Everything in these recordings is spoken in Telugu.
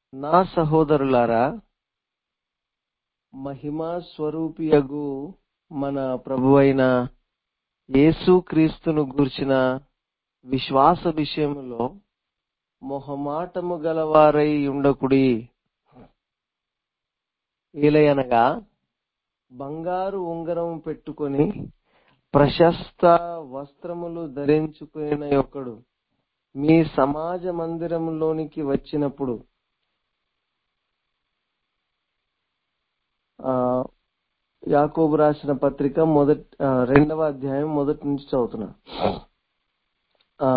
నా సహోదరులారా మహిమా స్వరూపియగు మన ప్రభువైన యేసుక్రీస్తును గూర్చిన విశ్వాస విషయములో మొహమాటము గలవారై ఉండకుడి ఏలయనగా బంగారు ఉంగరం పెట్టుకొని ప్రశస్త వస్త్రములు ధరించుకుని ఒకడు మీ సమాజ మందిరంలోనికి వచ్చినప్పుడు ఆ యాకోబు రాసిన పత్రిక మొదటి ఆ, రెండవ అధ్యాయం మొదటి నుంచి చదువుతున్నా ఆ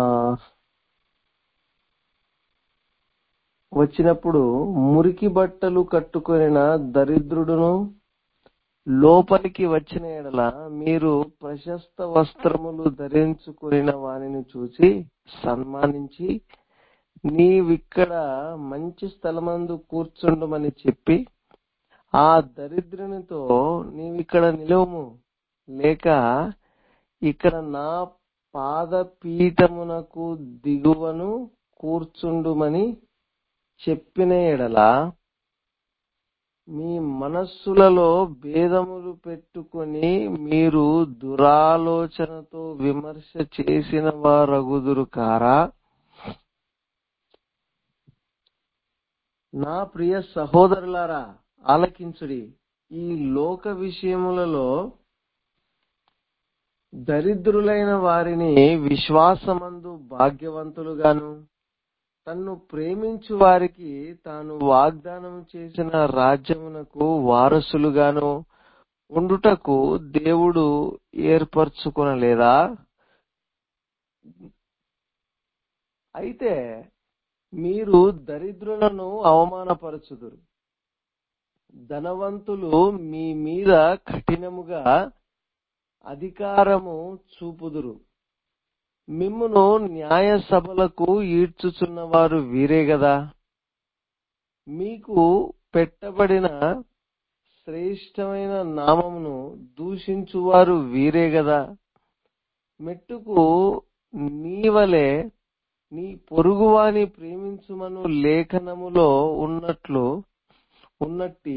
వచ్చినప్పుడు మురికి బట్టలు కట్టుకొనిన దరిద్రుడును లోపలికి వచ్చిన ఎడల మీరు ప్రశస్త వస్త్రములు ధరించుకొనిన వానిని చూసి సన్మానించి నీవిక్కడ మంచి స్థలమందు కూర్చుండమని చెప్పి ఆ దరిద్రునితో నీవిక్కడ నిలవము లేక ఇక్కడ నా పాదపీఠమునకు దిగువను కూర్చుండుమని చెప్పిన ఎడల మీ మనస్సులలో భేదములు పెట్టుకొని మీరు దురాలోచనతో విమర్శ చేసిన వారగుదురు కారా నా ప్రియ సహోదరులారా ఆలకించుడి ఈ లోక విషయములలో దరిద్రులైన వారిని విశ్వాసమందు భాగ్యవంతులుగాను తన్ను ప్రేమించు వారికి తాను వాగ్దానం చేసిన రాజ్యమునకు వారసులుగాను ఉండుటకు దేవుడు ఏర్పరచుకొనలేదా అయితే మీరు దరిద్రులను అవమానపరచుదురు ధనవంతులు మీ మీద కఠినముగా అధికారము చూపుదురు మిమ్మును న్యాయ సభలకు ఈడ్చుచున్న వారు వీరే గదా మీకు పెట్టబడిన శ్రేష్టమైన నామమును దూషించువారు వీరే గదా మెట్టుకు నీవలే నీ పొరుగువాని ప్రేమించుమను లేఖనములో ఉన్నట్లు ఉన్నట్టి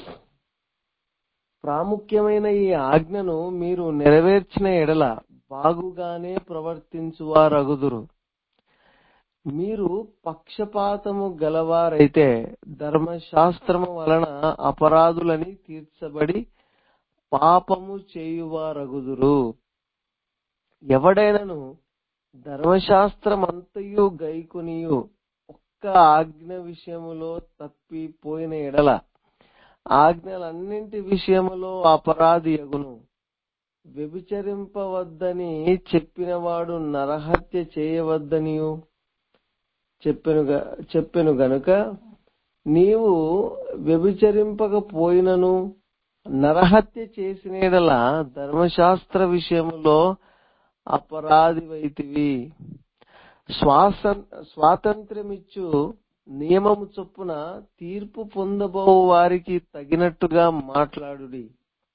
ప్రాముఖ్యమైన ఈ ఆజ్ఞను మీరు నెరవేర్చిన ఎడల బాగుగానే ప్రవర్తించువారగుదురు మీరు పక్షపాతము గలవారైతే ధర్మశాస్త్రము వలన అపరాధులని తీర్చబడి పాపము చేయువారగుదురు ఎవడైనను ధర్మశాస్త్రమంతయు గైకొనియు ఒక్క ఆజ్ఞ విషయములో తప్పిపోయిన ఎడల ఆజ్ఞలన్నింటి విషయములో అపరాధి అగును వ్యభిచరింపవద్దని చెప్పినవాడు నరహత్య చేయవద్దనియు చెప్పెను గ- చెప్పెను గనుక నీవు వ్యభిచరింపకపోయినను నరహత్య చేసిన యెడల ధర్మశాస్త్ర విషయములో అపరాధివైతివి శ్వాస స్వాతంత్ర్యమిచ్చు నియమము చొప్పున తీర్పు పొందబో వారికి తగినట్టుగా మాట్లాడుడి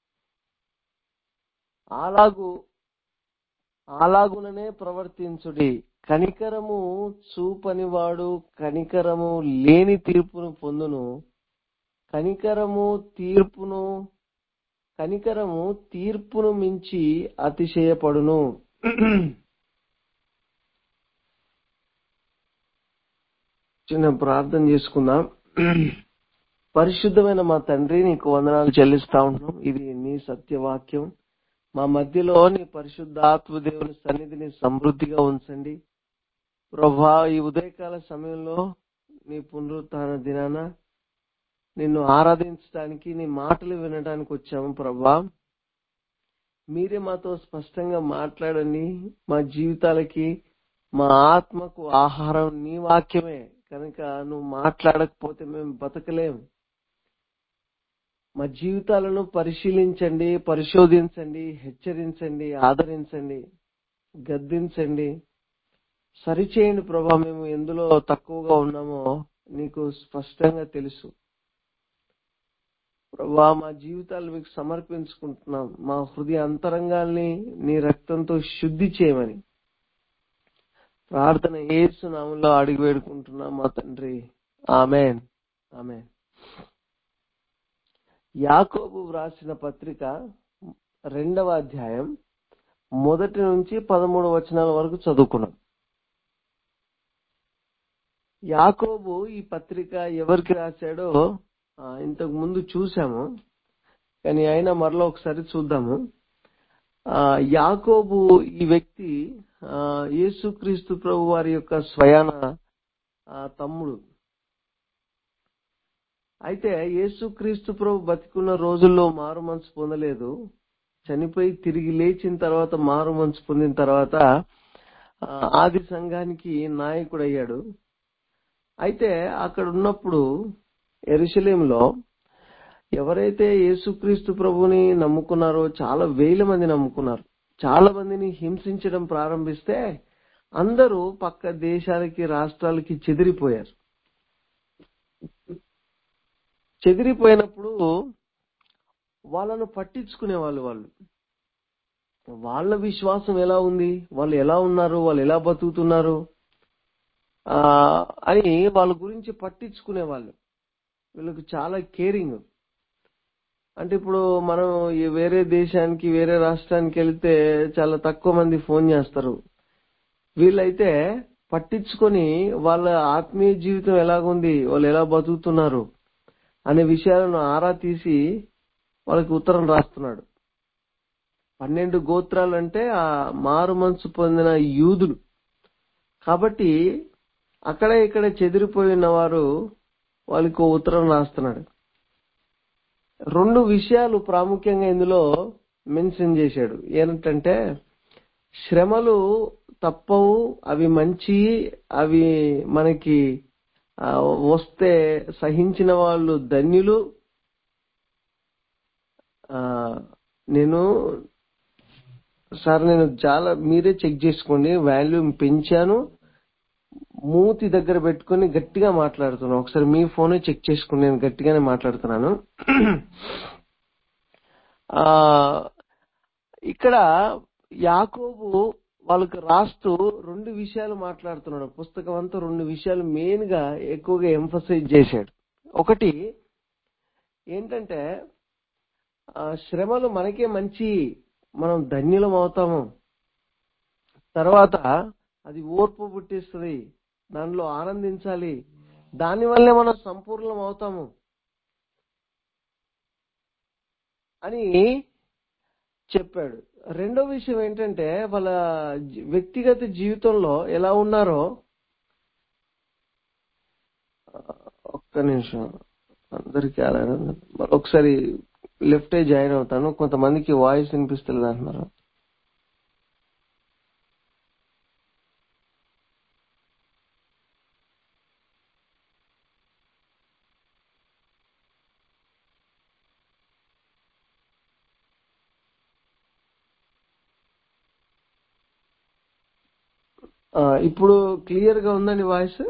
అలాగు అలాగుననే ప్రవర్తించుడి కనికరము చూపనివాడు కనికరము లేని తీర్పును పొందును కనికరము తీర్పును కనికరము తీర్పును మించి అతిశయపడును చిన్న ప్రార్థన చేసుకుందాం పరిశుద్ధమైన మా తండ్రి నీకు వందనాలు చెల్లిస్తా ఉంటున్నాం ఇది నీ సత్యవాక్యం మా మధ్యలో నీ పరిశుద్ధాత్మ దేవుని సన్నిధిని సమృద్ధిగా ఉంచండి ప్రభా ఈ ఉదయకాల సమయంలో నీ పునరుత్థాన దినాన నిన్ను ఆరాధించడానికి నీ మాటలు వినడానికి వచ్చాము ప్రభా మీరే మాతో స్పష్టంగా మాట్లాడండి మా జీవితాలకి మా ఆత్మకు ఆహారం నీ వాక్యమే కనుక నువ్వు మాట్లాడకపోతే మేము బతకలేం మా జీవితాలను పరిశీలించండి పరిశోధించండి హెచ్చరించండి ఆదరించండి గద్దించండి సరిచేయండి ప్రభా మేము ఎందులో తక్కువగా ఉన్నామో నీకు స్పష్టంగా తెలుసు ప్రభా మా జీవితాలు మీకు సమర్పించుకుంటున్నాం మా హృదయ అంతరంగాల్ని నీ రక్తంతో శుద్ధి చేయమని ప్రార్థన ఏసు నామంలో అడిగి వేడుకుంటున్నాం మా తండ్రి ఆమెన్ ఆమె యాకోబు వ్రాసిన పత్రిక రెండవ అధ్యాయం మొదటి నుంచి పదమూడు వచనాల వరకు చదువుకున్నాం యాకోబు ఈ పత్రిక ఎవరికి రాశాడో ఆ, ఇంతకు ముందు చూసాము కానీ అయినా మరలా ఒకసారి చూద్దాము ఆ, యాకోబు ఈ వ్యక్తి ఆ, యేసుక్రీస్తు ప్రభు వారి యొక్క స్వయాన ఆ, తమ్ముడు అయితే యేసుక్రీస్తు ప్రభు బతికున్న రోజుల్లో మారు మనసు పొందలేదు చనిపోయి తిరిగి లేచిన తర్వాత మారు మనసు పొందిన తర్వాత ఆ, ఆది సంఘానికి నాయకుడు అయ్యాడు అయితే అక్కడ ఉన్నప్పుడు ఎరుసలేంలో ఎవరైతే యేసుక్రీస్తు ప్రభుని నమ్ముకున్నారో చాలా వేల మంది నమ్ముకున్నారు చాలా మందిని హింసించడం ప్రారంభిస్తే అందరూ పక్క దేశాలకి రాష్ట్రాలకి చెదిరిపోయారు చెదిరిపోయినప్పుడు వాళ్ళను పట్టించుకునే వాళ్ళు వాళ్ళు వాళ్ళ విశ్వాసం ఎలా ఉంది వాళ్ళు ఎలా ఉన్నారు వాళ్ళు ఎలా బతుకుతున్నారు ఆ అని వాళ్ళ గురించి పట్టించుకునే వాళ్ళు వీళ్ళకి చాలా కేరింగ్ అంటే ఇప్పుడు మనం ఈ వేరే దేశానికి వేరే రాష్ట్రానికి వెళ్తే చాలా తక్కువ మంది ఫోన్ చేస్తారు వీళ్ళైతే పట్టించుకొని వాళ్ళ ఆత్మీయ జీవితం ఎలాగుంది వాళ్ళు ఎలా బతుకుతున్నారు అనే విషయాలను ఆరా తీసి వాళ్ళకి ఉత్తరం రాస్తున్నాడు పన్నెండు గోత్రాలు అంటే ఆ మారు మనసు పొందిన యూదులు కాబట్టి అక్కడ ఇక్కడ చెదిరిపోయి ఉన్న వారు వాళ్ళకి ఓ ఉత్తరం రాస్తున్నాడు రెండు విషయాలు ప్రాముఖ్యంగా ఇందులో మెన్షన్ చేశాడు ఏంటంటే శ్రమలు తప్పవు అవి మంచి అవి మనకి ఆ, వస్తే సహించిన వాళ్ళు ధన్యులు ఆ, నేను సార్ నేను చాలా మీరే చెక్ చేసుకోండి వాల్యూమ్ పెంచాను మూతి దగ్గర పెట్టుకొని గట్టిగా మాట్లాడుతున్నాను ఒకసారి మీ ఫోనే చెక్ చేసుకోండి నేను గట్టిగానే మాట్లాడుతున్నాను ఆ ఇక్కడ యాకోబు వాళ్ళకి రాస్తూ రెండు విషయాలు మాట్లాడుతున్నాడు పుస్తకం అంతా రెండు విషయాలు మెయిన్ గా ఎక్కువగా ఎంఫసైజ్ చేశాడు ఒకటి ఏంటంటే ఆ శ్రమలు మనకే మంచి మనం ధన్యులం అవుతాము తర్వాత అది ఓర్పు పుట్టిస్తుంది దానిలో ఆనందించాలి దానివల్లే మనం సంపూర్ణం అవుతాము అని చెప్పాడు రెండో విషయం ఏంటంటే వాళ్ళ జీ- వ్యక్తిగత జీవితంలో ఎలా ఉన్నారో ఆ, ఒక్క నిమిషం అందరికీ అలాగే ఉంది. మరి ఒకసారి లెఫ్ట్ జాయిన్ అవుతాను కొంతమందికి వాయిస్ వినిపిస్తలేదు అంటున్నారు ఆ, ఇప్పుడు క్లియర్ గా ఉందండి వాయిస్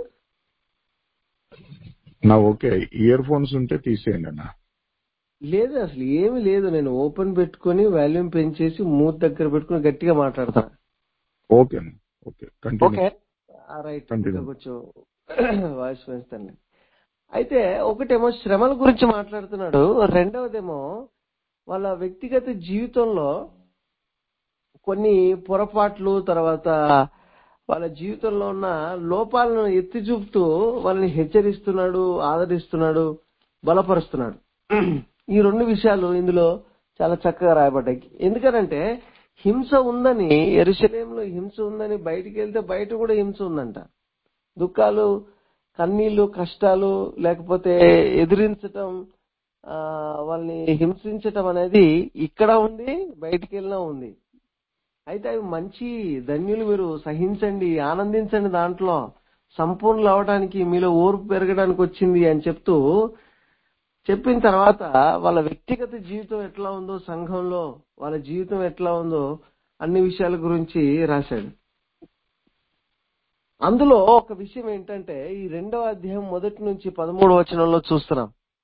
నా ఓకే ఇయర్ ఫోన్స్ ఉంటే తీసేయండి అన్న లేదు అసలు ఏమీ లేదు నేను ఓపెన్ పెట్టుకొని వాల్యూమ్ పెంచేసి మూత్ దగ్గర పెట్టుకొని గట్టిగా మాట్లాడతాను ఓకే అన్న okay continue okay right Continue. ఇంకా కొంచెం వాయిస్ పెంచుతాను అయితే ఒకటేమో శ్రమల గురించి మాట్లాడుతున్నాడు రెండవదేమో వాళ్ళ వ్యక్తిగత జీవితంలో కొన్ని పొరపాట్లు తర్వాత వాళ్ళ జీవితంలో ఉన్న లోపాలను ఎత్తి చూపుతూ వాళ్ళని హెచ్చరిస్తున్నాడు ఆదరిస్తున్నాడు బలపరుస్తున్నాడు ఈ రెండు విషయాలు ఇందులో చాలా చక్కగా రాయబడ్డాయి ఎందుకనంటే హింస ఉందని ఎరుశలేంలో హింస ఉందని బయటికి వెళ్తే బయట కూడా హింస ఉందంట దుఃఖాలు కన్నీళ్లు కష్టాలు లేకపోతే ఎదిరించటం ఆ, వాళ్ళని హింసించటం అనేది ఇక్కడ ఉంది బయటికి వెళ్ళినా ఉంది అయితే అవి మంచి ధన్యులు మీరు సహించండి ఆనందించండి దాంట్లో సంపూర్ణలు అవడానికి మీలో ఓర్పు పెరగడానికి వచ్చింది అని చెప్తూ చెప్పిన తర్వాత వాళ్ళ వ్యక్తిగత జీవితం ఎట్లా ఉందో సంఘంలో వాళ్ళ జీవితం ఎట్లా ఉందో అన్ని విషయాల గురించి రాశాడు అందులో ఒక విషయం ఏంటంటే ఈ రెండవ అధ్యాయం మొదటి నుంచి పదమూడు వచనంలో చూస్తున్నాం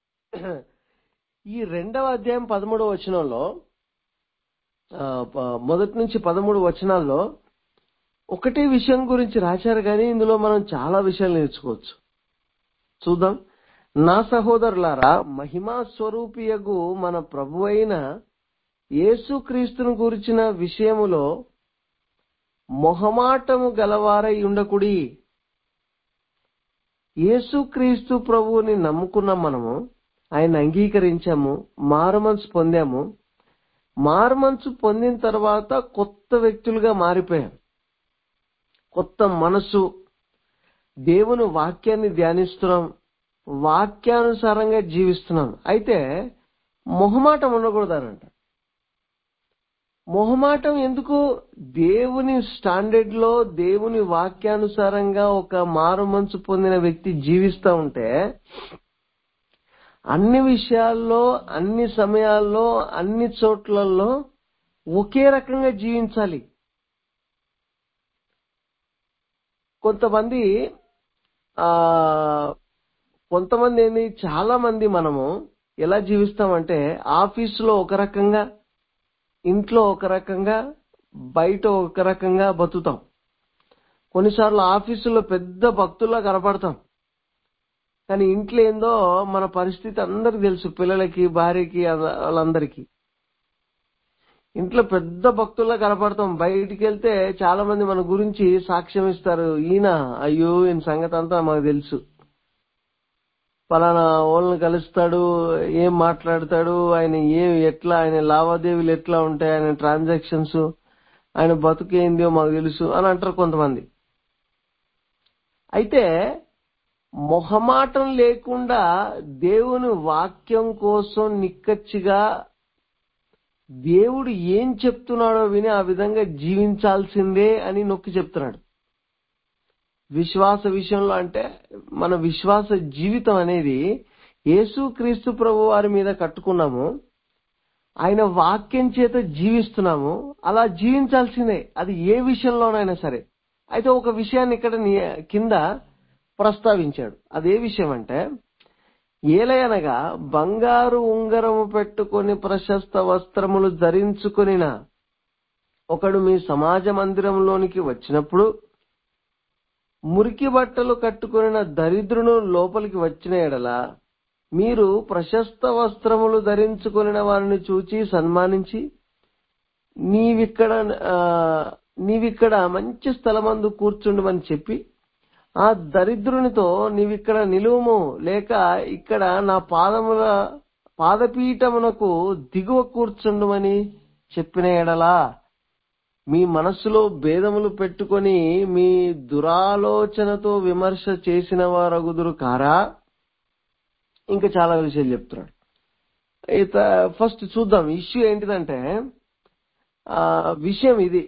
ఈ రెండవ అధ్యాయం పదమూడవ వచనంలో ఆ, ప- మొదటి నుంచి పదమూడు వచనాల్లో ఒకటే విషయం గురించి రాశారు కానీ ఇందులో మనం చాలా విషయాలు నేర్చుకోవచ్చు చూద్దాం నా సహోదరులారా మహిమా స్వరూపియగు మన ప్రభువైన యేసుక్రీస్తును గురించిన విషయములో మొహమాటము గలవారై ఉండకుడి యేసుక్రీస్తు ప్రభువుని నమ్ముకున్న మనము ఆయన అంగీకరించాము మారుమనసు పొందాము మారుమనసు పొందిన తర్వాత కొత్త వ్యక్తులుగా మారిపోయాం కొత్త మనసు దేవుని వాక్యాన్ని ధ్యానిస్తున్నాం వాక్యానుసారంగా జీవిస్తున్నాం అయితే మొహమాటం ఉండకూడదనంట మొహమాటం ఎందుకు దేవుని స్టాండర్డ్ లో దేవుని వాక్యానుసారంగా ఒక మారు మనసు పొందిన వ్యక్తి జీవిస్తూ ఉంటే అన్ని విషయాల్లో అన్ని సమయాల్లో అన్ని చోట్లలో ఒకే రకంగా జీవించాలి కొంతమంది ఆ కొంతమంది ఏంది చాలా మంది మనము ఎలా జీవిస్తామంటే ఆఫీసులో ఒక రకంగా ఇంట్లో ఒక రకంగా బయట ఒక రకంగా బతుకుతాం కొన్నిసార్లు ఆఫీసులో పెద్ద భక్తుల్లా కనపడతాం కానీ ఇంట్లో ఏందో మన పరిస్థితి అందరికి తెలుసు పిల్లలకి భార్యకి అల- వాళ్ళందరికీ ఇంట్లో పెద్ద భక్తుల్లా కనపడతాం బయటికి వెళ్తే చాలా మంది మన గురించి సాక్ష్యం ఇస్తారు ఈయన అయ్యో ఈయన సంగతి అంతా మాకు తెలుసు పలానా వాళ్ళని కలుస్తాడు ఏం మాట్లాడతాడు ఆయన ఏం ఎట్లా ఆయన లావాదేవీలు ఎట్లా ఉంటాయి ఆయన ట్రాన్సాక్షన్స్ ఆయన బతుకేందో మాకు తెలుసు అని అంటారు కొంతమంది అయితే మొహమాటం లేకుండా దేవుని వాక్యం కోసం నిక్కచ్చిగా దేవుడు ఏం చెప్తున్నాడో విని ఆ విధంగా జీవించాల్సిందే అని నొక్కి చెప్తున్నాడు విశ్వాస విషయంలో అంటే మన విశ్వాస జీవితం అనేది యేసు క్రీస్తు ప్రభు వారి మీద కట్టుకున్నాము ఆయన వాక్యం చేత జీవిస్తున్నాము అలా జీవించాల్సిందే అది ఏ విషయంలోనైనా సరే అయితే ఒక విషయాన్ని ఇక్కడ ని- కింద ప్రస్తావించాడు అదే విషయం అంటే ఏలయనగా బంగారు ఉంగరము పెట్టుకొని ప్రశస్త వస్త్రములు ధరించుకొనిన ఒకడు మీ సమాజ మందిరంలోనికి వచ్చినప్పుడు మురికి బట్టలు కట్టుకొనిన దరిద్రును లోపలికి వచ్చిన ఎడల మీరు ప్రశస్త వస్త్రములు ధరించుకొనిన వారిని చూచి సన్మానించి నీవిక్కడ ఆ, నీవిక్కడ మంచి స్థలమందు కూర్చుండమని చెప్పి ఆ దరిద్రునితో నీవిక్కడ నిలువము లేక ఇక్కడ నా పాదముల పాదపీఠమునకు దిగువ కూర్చుండమని చెప్పిన ఎడలా మీ మనస్సులో భేదములు పెట్టుకొని మీ దురాలోచనతో విమర్శ చేసిన వారగుదురు కారా ఇంకా చాలా విషయాలు చెప్తున్నాడు ఇత ఫస్ట్ చూద్దాం ఇష్యూ ఏంటిదంటే ఆ విషయం ఇది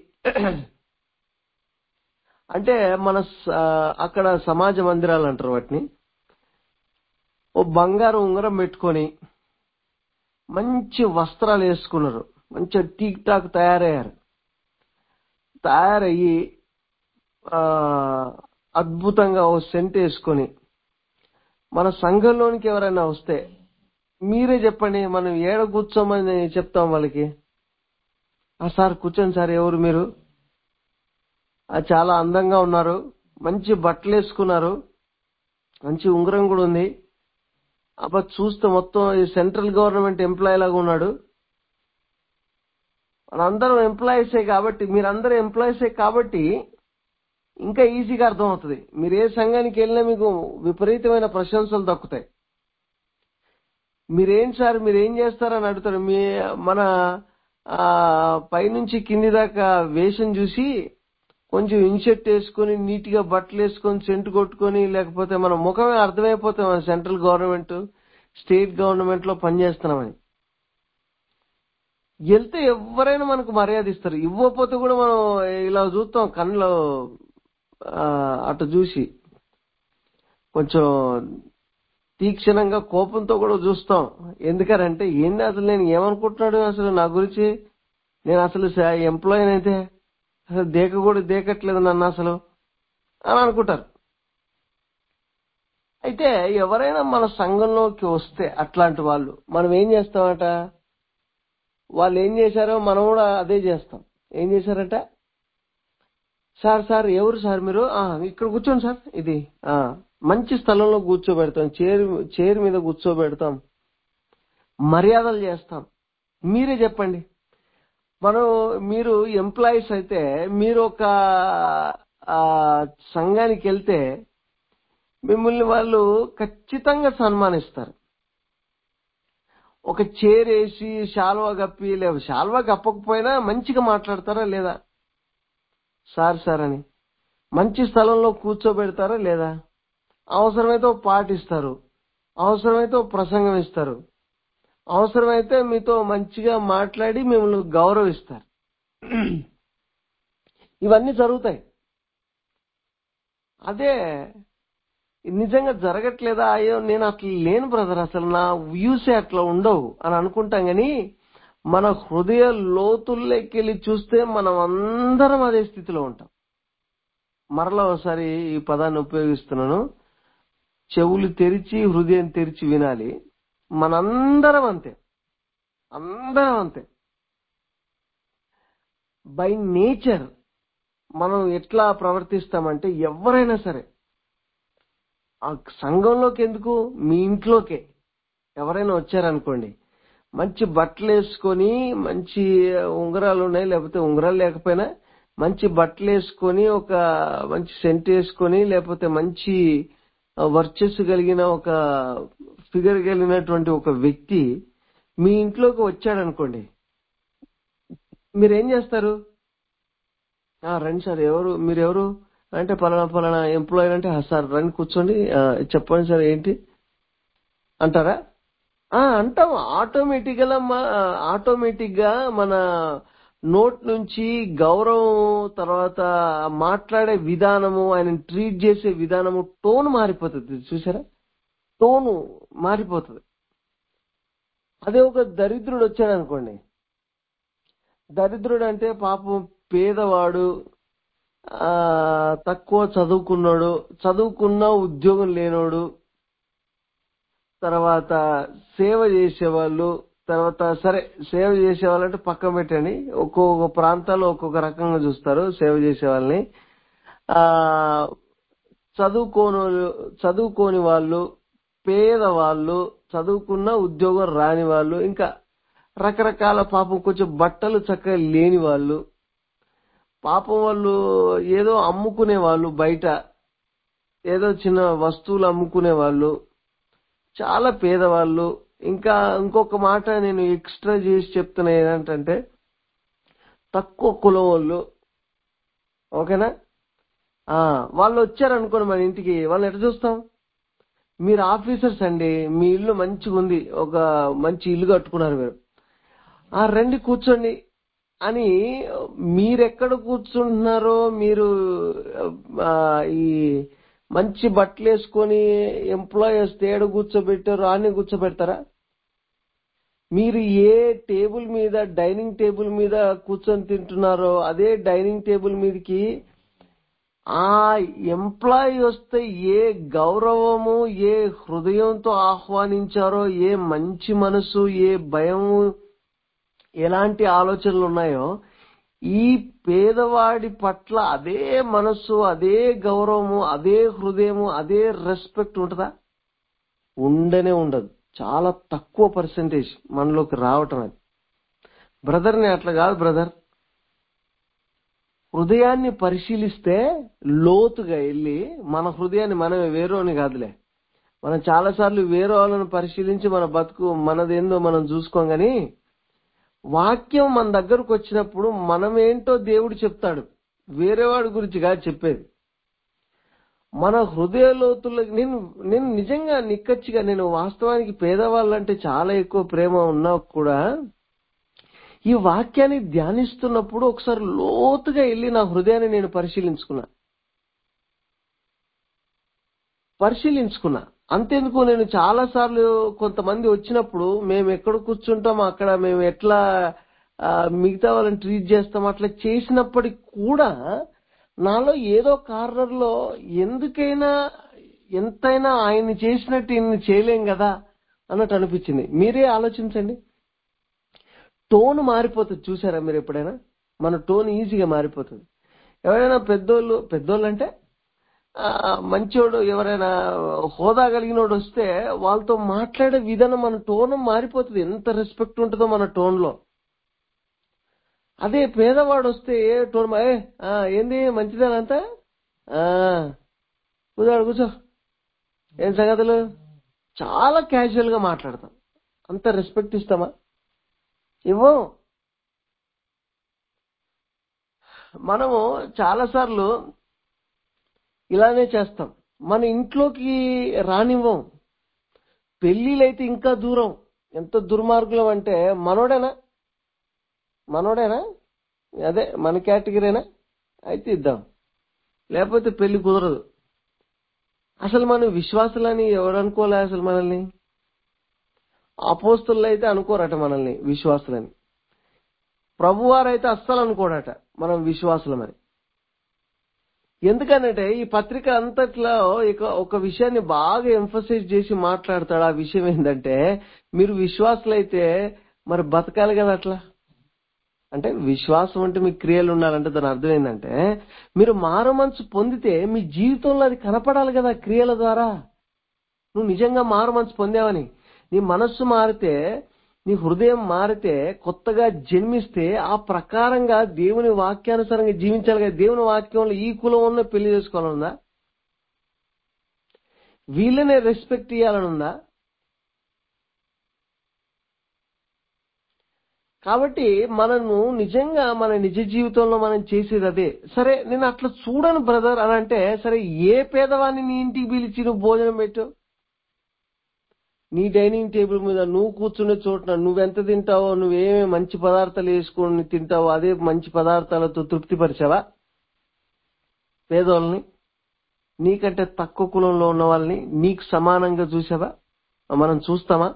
అంటే మన స- అక్కడ సమాజ మందిరాలు అంటారు వాటిని ఓ బంగారు ఉంగరం పెట్టుకొని మంచి వస్త్రాలు వేసుకున్నారు మంచిగా టీక్ టాక్ తయారయ్యారు తయారయ్యి ఆ, అద్భుతంగా ఓ సెంట్ వేసుకొని మన సంఘంలోనికి ఎవరైనా వస్తే మీరే చెప్పండి మనం ఏడ కూర్చోమని చెప్తాం వాళ్ళకి ఆ సార్ కూర్చోండి సార్ ఎవరు మీరు ఆ, చాలా అందంగా ఉన్నారు మంచి బట్టలు వేసుకున్నారు మంచి ఉంగరం కూడా ఉంది అబ్బా చూస్తే మొత్తం ఈ సెంట్రల్ గవర్నమెంట్ ఎంప్లాయీ లాగా ఉన్నాడు మనందరం ఎంప్లాయీసే కాబట్టి మీరందరూ ఎంప్లాయీసే కాబట్టి ఇంకా ఈజీగా అర్థమవుతుంది మీరు ఏ సంఘానికి వెళ్ళినా మీకు విపరీతమైన ప్రశంసలు దక్కుతాయి మీరేం సార్ మీరు ఏం చేస్తారని అడుగుతారు మీ మన ఆ, పైనుంచి కింది దాకా వేషం చూసి కొంచెం ఇన్షర్ట్ వేసుకొని నీట్ గా బట్టలు వేసుకొని సెంటు కొట్టుకొని లేకపోతే మన ముఖమే అర్థమైపోతాం మన సెంట్రల్ గవర్నమెంట్ స్టేట్ గవర్నమెంట్ లో పనిచేస్తున్నామని వెళ్తే ఎవరైనా మనకు మర్యాద ఇస్తారు ఇవ్వకపోతే కూడా మనం ఇలా చూస్తాం కళ్ళలో ఆ, అటు చూసి కొంచెం తీక్షణంగా కోపంతో కూడా చూస్తాం ఎందుకనంటే ఏంది అసలు నేను ఏమనుకుంటున్నాడు అసలు నా గురించి నేను అసలు ఎంప్లాయీ అయితే అసలు దేక కూడా దేకట్లేదు నన్ను అసలు అని అనుకుంటారు అయితే ఎవరైనా మన సంఘంలోకి వస్తే అట్లాంటి వాళ్ళు మనం ఏం చేస్తామట వాళ్ళు ఏం చేశారో మనం కూడా అదే చేస్తాం ఏం చేశారట సార్ సార్ ఎవరు సార్ మీరు ఆ, ఇక్కడ కూర్చోండి సార్ ఇది ఆ, మంచి స్థలంలో కూర్చోబెడతాం చైర్ చైర్ మీద కూర్చోబెడతాం మర్యాదలు చేస్తాం మీరే చెప్పండి మనం మీరు ఎంప్లాయీస్ అయితే మీరు ఒక ఆ, సంఘానికి వెళ్తే మిమ్మల్ని వాళ్ళు ఖచ్చితంగా సన్మానిస్తారు ఒక చైర్ వేసి శాల్వా కప్పి లేదా శాల్వా కప్పకపోయినా మంచిగా మాట్లాడతారా లేదా సార్ సార్ అని మంచి స్థలంలో కూర్చోబెడతారా లేదా అవసరమైతే ఒక పాట ఇస్తారు అవసరమైతే ఒక ప్రసంగం ఇస్తారు అవసరమైతే మీతో మంచిగా మాట్లాడి మిమ్మల్ని గౌరవిస్తారు ఇవన్నీ జరుగుతాయి అదే నిజంగా జరగట్లేదా అయ్యో నేను అట్లా లేను బ్రదర్ అసలు నా వ్యూసే అట్లా ఉండవు అని అనుకుంటాం గాని మన హృదయ లోతుల్లోకి వెళ్ళి చూస్తే మనం అందరం అదే స్థితిలో ఉంటాం మరలా ఒకసారి ఈ పదాన్ని ఉపయోగిస్తున్నాను చెవులు తెరిచి హృదయం తెరిచి వినాలి మనందరం అంతే అందరం అంతే బై నేచర్ మనం ఎట్లా ప్రవర్తిస్తామంటే ఎవరైనా సరే ఆ సంఘంలోకి ఎందుకు మీ ఇంట్లోకే ఎవరైనా వచ్చారనుకోండి మంచి బట్టలు వేసుకొని మంచి ఉంగరాలు ఉన్నాయి లేకపోతే ఉంగరాలు లేకపోయినా మంచి బట్టలు వేసుకొని ఒక మంచి సెంట్ వేసుకొని లేకపోతే మంచి వర్చస్సు కలిగిన ఒక ఫిగర్ కలిగినటువంటి ఒక వ్యక్తి మీ ఇంట్లోకి వచ్చాడనుకోండి మీరేం చేస్తారు "ఆ, రండి సార్ ఎవరు మీరెవరు అంటే పలానా పలానా ఎంప్లాయీ అంటే "ఆ, సార్ రండి కూర్చోండి ఆ, చెప్పండి సార్ ఏంటి అంటారా ఆ, అంటాం ఆటోమేటిక్ గా ఆటోమేటిక్ గా మన నోట్ నుంచి గౌరవం తర్వాత మాట్లాడే విధానము ఆయన ట్రీట్ చేసే విధానము టోన్ మారిపోతుంది చూసారా టోను మారిపోతుంది అదే ఒక దరిద్రుడు వచ్చాడు అనుకోండి దరిద్రుడు అంటే పాపం పేదవాడు ఆ తక్కువ చదువుకున్నాడు చదువుకున్న ఉద్యోగం లేనోడు తర్వాత సేవ చేసేవాళ్ళు తర్వాత సరే సేవ చేసేవాళ్ళంటే పక్కన పెట్టండి ఒక్కొక్క ప్రాంతాల్లో ఒక్కొక్క రకంగా చూస్తారు సేవ చేసే వాళ్ళని ఆ చదువుకోని చదువుకోని వాళ్ళు పేదవాళ్ళు చదువుకున్న ఉద్యోగం రాని వాళ్ళు ఇంకా రకరకాల పాపం కొంచెం బట్టలు చక్కగా లేని వాళ్ళు పాపం వాళ్ళు ఏదో అమ్ముకునే వాళ్ళు బయట ఏదో చిన్న వస్తువులు అమ్ముకునే వాళ్ళు చాలా పేదవాళ్ళు ఇంకా ఇంకొక మాట నేను ఎక్స్ట్రా చేసి చెప్తున్నా ఏంటంటే తక్కువ కులం వాళ్ళు ఓకేనా ఆ వాళ్ళు వచ్చారనుకోండి మన ఇంటికి వాళ్ళని ఎట్లా చూస్తాం మీరు ఆఫీసర్స్ అండి మీ ఇల్లు మంచిగా ఉంది ఒక మంచి ఇల్లు కట్టుకున్నారు మీరు ఆ రండి కూర్చోండి అని మీరెక్కడ కూర్చుంటున్నారో మీరు ఆ, ఈ మంచి బట్టలు వేసుకొని ఎంప్లాయీస్ తేడు కూర్చోబెట్టారో అని కూర్చోబెడతారా మీరు ఏ టేబుల్ మీద డైనింగ్ టేబుల్ మీద కూర్చొని తింటున్నారో అదే డైనింగ్ టేబుల్ మీదకి ఆ ఎంప్లాయీ వస్తే ఏ గౌరవము ఏ హృదయంతో ఆహ్వానించారో ఏ మంచి మనసు ఏ భయము ఎలాంటి ఆలోచనలు ఉన్నాయో ఈ పేదవాడి పట్ల అదే మనస్సు అదే గౌరవము అదే హృదయము అదే రెస్పెక్ట్ ఉంటుందా ఉండనే ఉండదు చాలా తక్కువ పర్సెంటేజ్ మనలోకి రావటం అది బ్రదర్ ని అట్లా కాదు బ్రదర్ హృదయాన్ని పరిశీలిస్తే లోతుగా వెళ్ళి మన హృదయాన్ని మనమే వేరోని కాదులే మనం చాలా సార్లు వేరే వాళ్ళని పరిశీలించి మన బతుకు మనదేందో మనం చూసుకోం గాని వాక్యం మన దగ్గరకు వచ్చినప్పుడు మనమేంటో దేవుడు చెప్తాడు వేరేవాడి గురించి కాదు చెప్పేది మన హృదయ లోతుల్లో నేను నేను నిజంగా నిక్కచ్చిగా నేను వాస్తవానికి పేదవాళ్ళంటే చాలా ఎక్కువ ప్రేమ ఉన్నా కూడా ఈ వాక్యాన్ని ధ్యానిస్తున్నప్పుడు ఒకసారి లోతుగా వెళ్ళి నా హృదయాన్ని నేను పరిశీలించుకున్నా పరిశీలించుకున్నా అంతెందుకు నేను చాలా సార్లు కొంతమంది వచ్చినప్పుడు మేము ఎక్కడ కూర్చుంటాం అక్కడ మేము ఎట్లా ఆ, మిగతా వాళ్ళని ట్రీట్ చేస్తాం అట్లా చేసినప్పటికి కూడా నాలో ఏదో కార్నర్ లో ఎందుకైనా ఎంతైనా ఆయన్ని చేసినట్టు ఇన్ని చేయలేం కదా అన్నట్టు అనిపించింది మీరే ఆలోచించండి టోన్ మారిపోతుంది చూసారా మీరు ఎప్పుడైనా మన టోన్ ఈజీగా మారిపోతుంది ఎవరైనా పెద్దోళ్ళు పెద్దోళ్ళు అంటే ఆ, మంచోడు ఎవరైనా హోదా కలిగినోడు వస్తే వాళ్ళతో మాట్లాడే విధానం మన టోన్ మారిపోతుంది ఎంత రెస్పెక్ట్ ఉంటుందో మన టోన్ లో అదే పేదవాడు వస్తే ఏ టోన్ మా- ఏ, ఆ, ఏంది మంచిదేనంతా కూర్చోడు కూర్చో ఏం సంగతులు చాలా క్యాజువల్ గా మాట్లాడతాం అంత రెస్పెక్ట్ ఇస్తామా ఇవ్వం మనము చాలా సార్లు ఇలానే చేస్తాం మన ఇంట్లోకి రానివ్వం పెళ్లిలైతే ఇంకా దూరం ఎంత దుర్మార్గులం అంటే మనోడేనా మనోడేనా అదే మన కేటగిరీనా అయితే ఇద్దాం లేకపోతే పెళ్లి కుదరదు అసలు మనం విశ్వాసులని ఎవరు అనుకోలే అసలు మనల్ని అపోస్తులు అయితే అనుకోరట మనల్ని విశ్వాసులని ప్రభువారు అయితే అస్సలు అనుకోడట మనం విశ్వాసులమని ఎందుకనంటే ఈ పత్రిక అంతట్లో ఇక ఒక విషయాన్ని బాగా ఎంఫసైజ్ చేసి మాట్లాడతాడు ఆ విషయం ఏంటంటే మీరు విశ్వాసులైతే మరి బతకాలి కదా అట్లా అంటే విశ్వాసం అంటే మీ క్రియలు ఉండాలంటే దాని అర్థం ఏంటంటే మీరు మారు మనసు పొందితే మీ జీవితంలో అది కనపడాలి కదా క్రియల ద్వారా నువ్వు నిజంగా మారు మనసు పొందావని నీ మనస్సు మారితే నీ హృదయం మారితే కొత్తగా జన్మిస్తే ఆ ప్రకారంగా దేవుని వాక్యానుసారంగా జీవించాలి కదా దేవుని వాక్యంలో ఈ కులం ఉన్న పెళ్లి చేసుకోవాలని ఉందా వీళ్ళనే రెస్పెక్ట్ ఇవ్వాలని ఉందా కాబట్టి మనము నిజంగా మన నిజ జీవితంలో మనం చేసేది అదే సరే నేను అట్లా చూడను బ్రదర్ అని అంటే సరే ఏ పేదవాడిని నీ ఇంటికి పిలిచి నువ్వు భోజనం పెట్టు నీ డైనింగ్ టేబుల్ మీద నువ్వు కూర్చునే చోటున నువ్వెంత తింటావో నువ్వేమేమి మంచి పదార్థాలు వేసుకొని తింటావో అదే మంచి పదార్థాలతో తృప్తిపరిచావా పేదోళ్ళని నీకంటే తక్కువ కులంలో ఉన్న వాళ్ళని నీకు సమానంగా చూసావా మనం చూస్తామా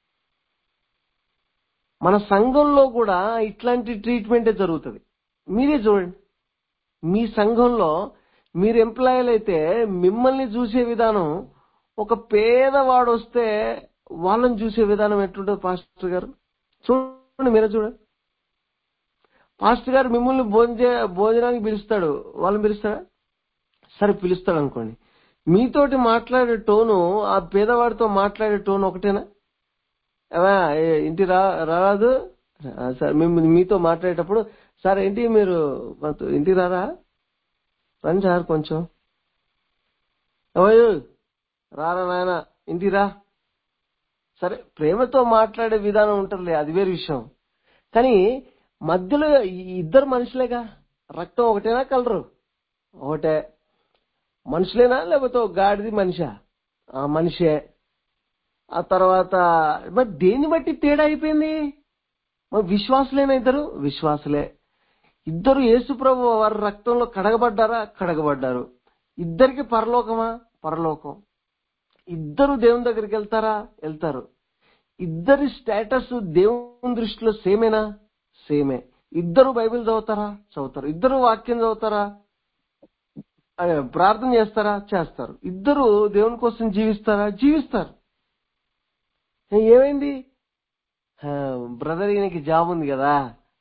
మన సంఘంలో కూడా ఇట్లాంటి ట్రీట్మెంటే జరుగుతుంది మీరే చూడండి మీ సంఘంలో మీరు ఎంప్లాయీలు అయితే మిమ్మల్ని చూసే విధానం ఒక పేదవాడు వస్తే వాళ్ళని చూసే విధానం ఎట్లుంటుంది పాస్టర్ గారు చూడండి మీరే చూడండి పాస్టర్ గారు మిమ్మల్ని భోజన భోజనానికి పిలుస్తాడు వాళ్ళని పిలుస్తాడా సరే పిలుస్తాడు అనుకోండి మీతోటి మాట్లాడే టోను ఆ పేదవాడితో మాట్లాడే టోన్ ఒకటేనా ఏమా ఏ, ఇంటి రా రారాదు ఆ, సార్ మేము మీతో మాట్లాడేటప్పుడు సార్ ఏంటి మీరు మాతో ఇంటికి రారా రండి సార్ కొంచెం ఏమయ్యో రారా నాయన ఇంటికి రా సరే ప్రేమతో మాట్లాడే విధానం ఉంటుంది అది వేరే విషయం కానీ మధ్యలో ఈ ఇద్దరు మనుషులేగా రక్తం ఒకటేనా కలరు ఒకటే మనుషులేనా లేకపోతే ఒక గాడిది మనిషా ఆ మనిషే ఆ తర్వాత మరి దేన్ని బట్టి తేడా అయిపోయింది మరి విశ్వాసులేనా ఇద్దరు విశ్వాసులే ఇద్దరు యేసుప్రభు వారి రక్తంలో కడగబడ్డారా కడగబడ్డారు ఇద్దరికి పరలోకమా పరలోకం ఇద్దరు దేవుని దగ్గరికి వెళ్తారా వెళ్తారు ఇద్దరి స్టేటస్ దేవుని దృష్టిలో సేమేనా సేమే ఇద్దరు బైబిల్ చదువుతారా చదువుతారు ఇద్దరు వాక్యం చదువుతారా అదే, ప్రార్థన చేస్తారా చేస్తారు ఇద్దరు దేవుని కోసం జీవిస్తారా జీవిస్తారు ఏ- ఏమైంది ఆ, బ్రదర్ ఈయనకి జాబ్ ఉంది కదా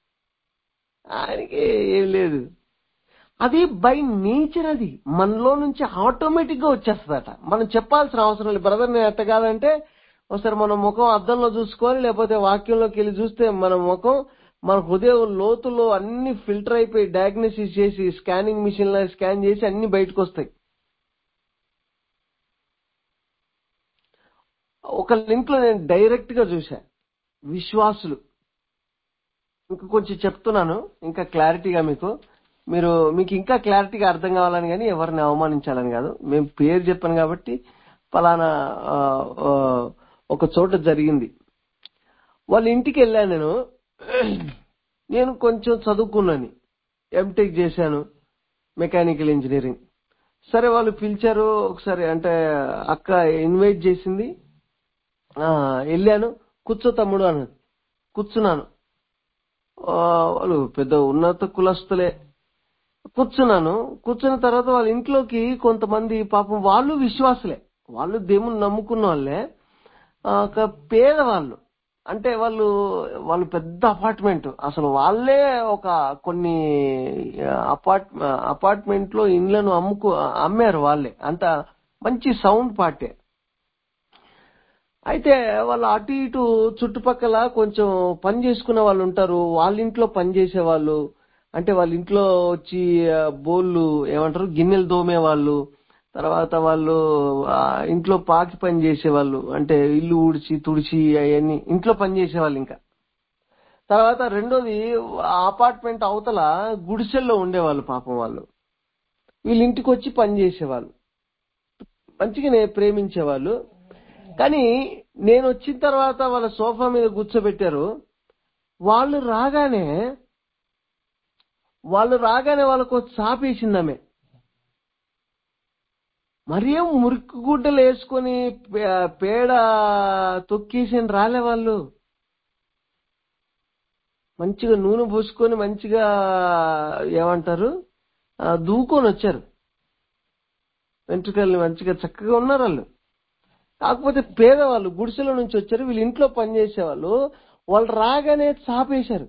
ఆయనకి ఏం లేదు అది బై నేచర్ అది మనలో నుంచి ఆటోమేటిక్ గా వచ్చేస్తుందట మనం చెప్పాల్సిన అవసరం లేదు బ్రదర్ నేను ఎట్ట కాదంటే ఒకసారి మన ముఖం అద్దంలో చూసుకోవాలి లేకపోతే వాక్యంలోకి వెళ్ళి చూస్తే మన ముఖం మన హృదయం లోతులో అన్ని ఫిల్టర్ అయిపోయి డయాగ్నోసిస్ చేసి స్కానింగ్ మిషన్ లో స్కాన్ చేసి అన్ని బయటకు వస్తాయి ఒక లింక్ లో నేను డైరెక్ట్ గా చూసా విశ్వాసులు ఇంకా కొంచెం చెప్తున్నాను ఇంకా క్లారిటీగా మీకు మీరు మీకు ఇంకా క్లారిటీగా అర్థం కావాలని కానీ ఎవరిని అవమానించాలని కాదు మేము పేరు చెప్పాను కాబట్టి పలానా ఆ, ఆ, ఒక చోట జరిగింది వాళ్ళ ఇంటికి వెళ్ళాను నేను నేను కొంచెం చదువుకున్నాను ఎంటెక్ చేశాను మెకానికల్ ఇంజనీరింగ్ సరే వాళ్ళు పిలిచారు ఒకసారి అంటే అక్క ఇన్వైట్ చేసింది ఆ, వెళ్ళాను కూర్చో తమ్ముడు అన్నది కూర్చున్నాను ఆ, వాళ్ళు పెద్ద ఉన్నత కులస్తులే కూర్చున్నాను కూర్చున్న తర్వాత వాళ్ళ ఇంట్లోకి కొంతమంది పాపం వాళ్ళు విశ్వాసులే వాళ్ళు దేవుని నమ్ముకున్న వాళ్ళే ఆ, ఒక పేదవాళ్ళు అంటే వాళ్ళు వాళ్ళు పెద్ద అపార్ట్మెంట్ అసలు వాళ్ళే ఒక కొన్ని అపార్ట్ అపార్ట్మెంట్ లో ఇండ్లను అమ్ముకు అమ్మారు వాళ్ళే అంత మంచి సౌండ్ పార్టీ అయితే వాళ్ళు అటు ఇటు చుట్టుపక్కల కొంచెం పని చేసుకునే వాళ్ళు ఉంటారు వాళ్ళ ఇంట్లో పని చేసే వాళ్ళు అంటే వాళ్ళ ఇంట్లో వచ్చి ఆ, బోళ్ళు ఏమంటారు గిన్నెలు దోమే వాళ్ళు తర్వాత వాళ్ళు ఆ, ఇంట్లో పాకి పని చేసేవాళ్ళు అంటే ఇల్లు ఊడ్చి తుడిచి అవన్నీ ఇంట్లో పని చేసేవాళ్ళు ఇంకా తర్వాత రెండోది ఆ అపార్ట్మెంట్ అవతల గుడిసెల్లో ఉండేవాళ్ళు పాపం వాళ్ళు వీళ్ళ ఇంటికి వచ్చి పని చేసేవాళ్ళు మంచిగానే ప్రేమించేవాళ్ళు కానీ నేను వచ్చిన తర్వాత వాళ్ళ సోఫా మీద కూర్చోబెట్టారు వాళ్ళు రాగానే వాళ్ళు రాగానే వాళ్ళకు ఒక చాపేసిందామె మరేం మురికి గుడ్డలు వేసుకొని పే- పేడ తొక్కేసి రాలే వాళ్ళు మంచిగా నూనె పోసుకొని మంచిగా ఏమంటారు ఆ, దూకొని వచ్చారు వెంట్రుకల్ని మంచిగా చక్కగా ఉన్నారు వాళ్ళు కాకపోతే పేదవాళ్ళు గుడిసెల నుంచి వచ్చారు వీళ్ళు ఇంట్లో పని చేసేవాళ్ళు వాళ్ళు రాగానే చాపేశారు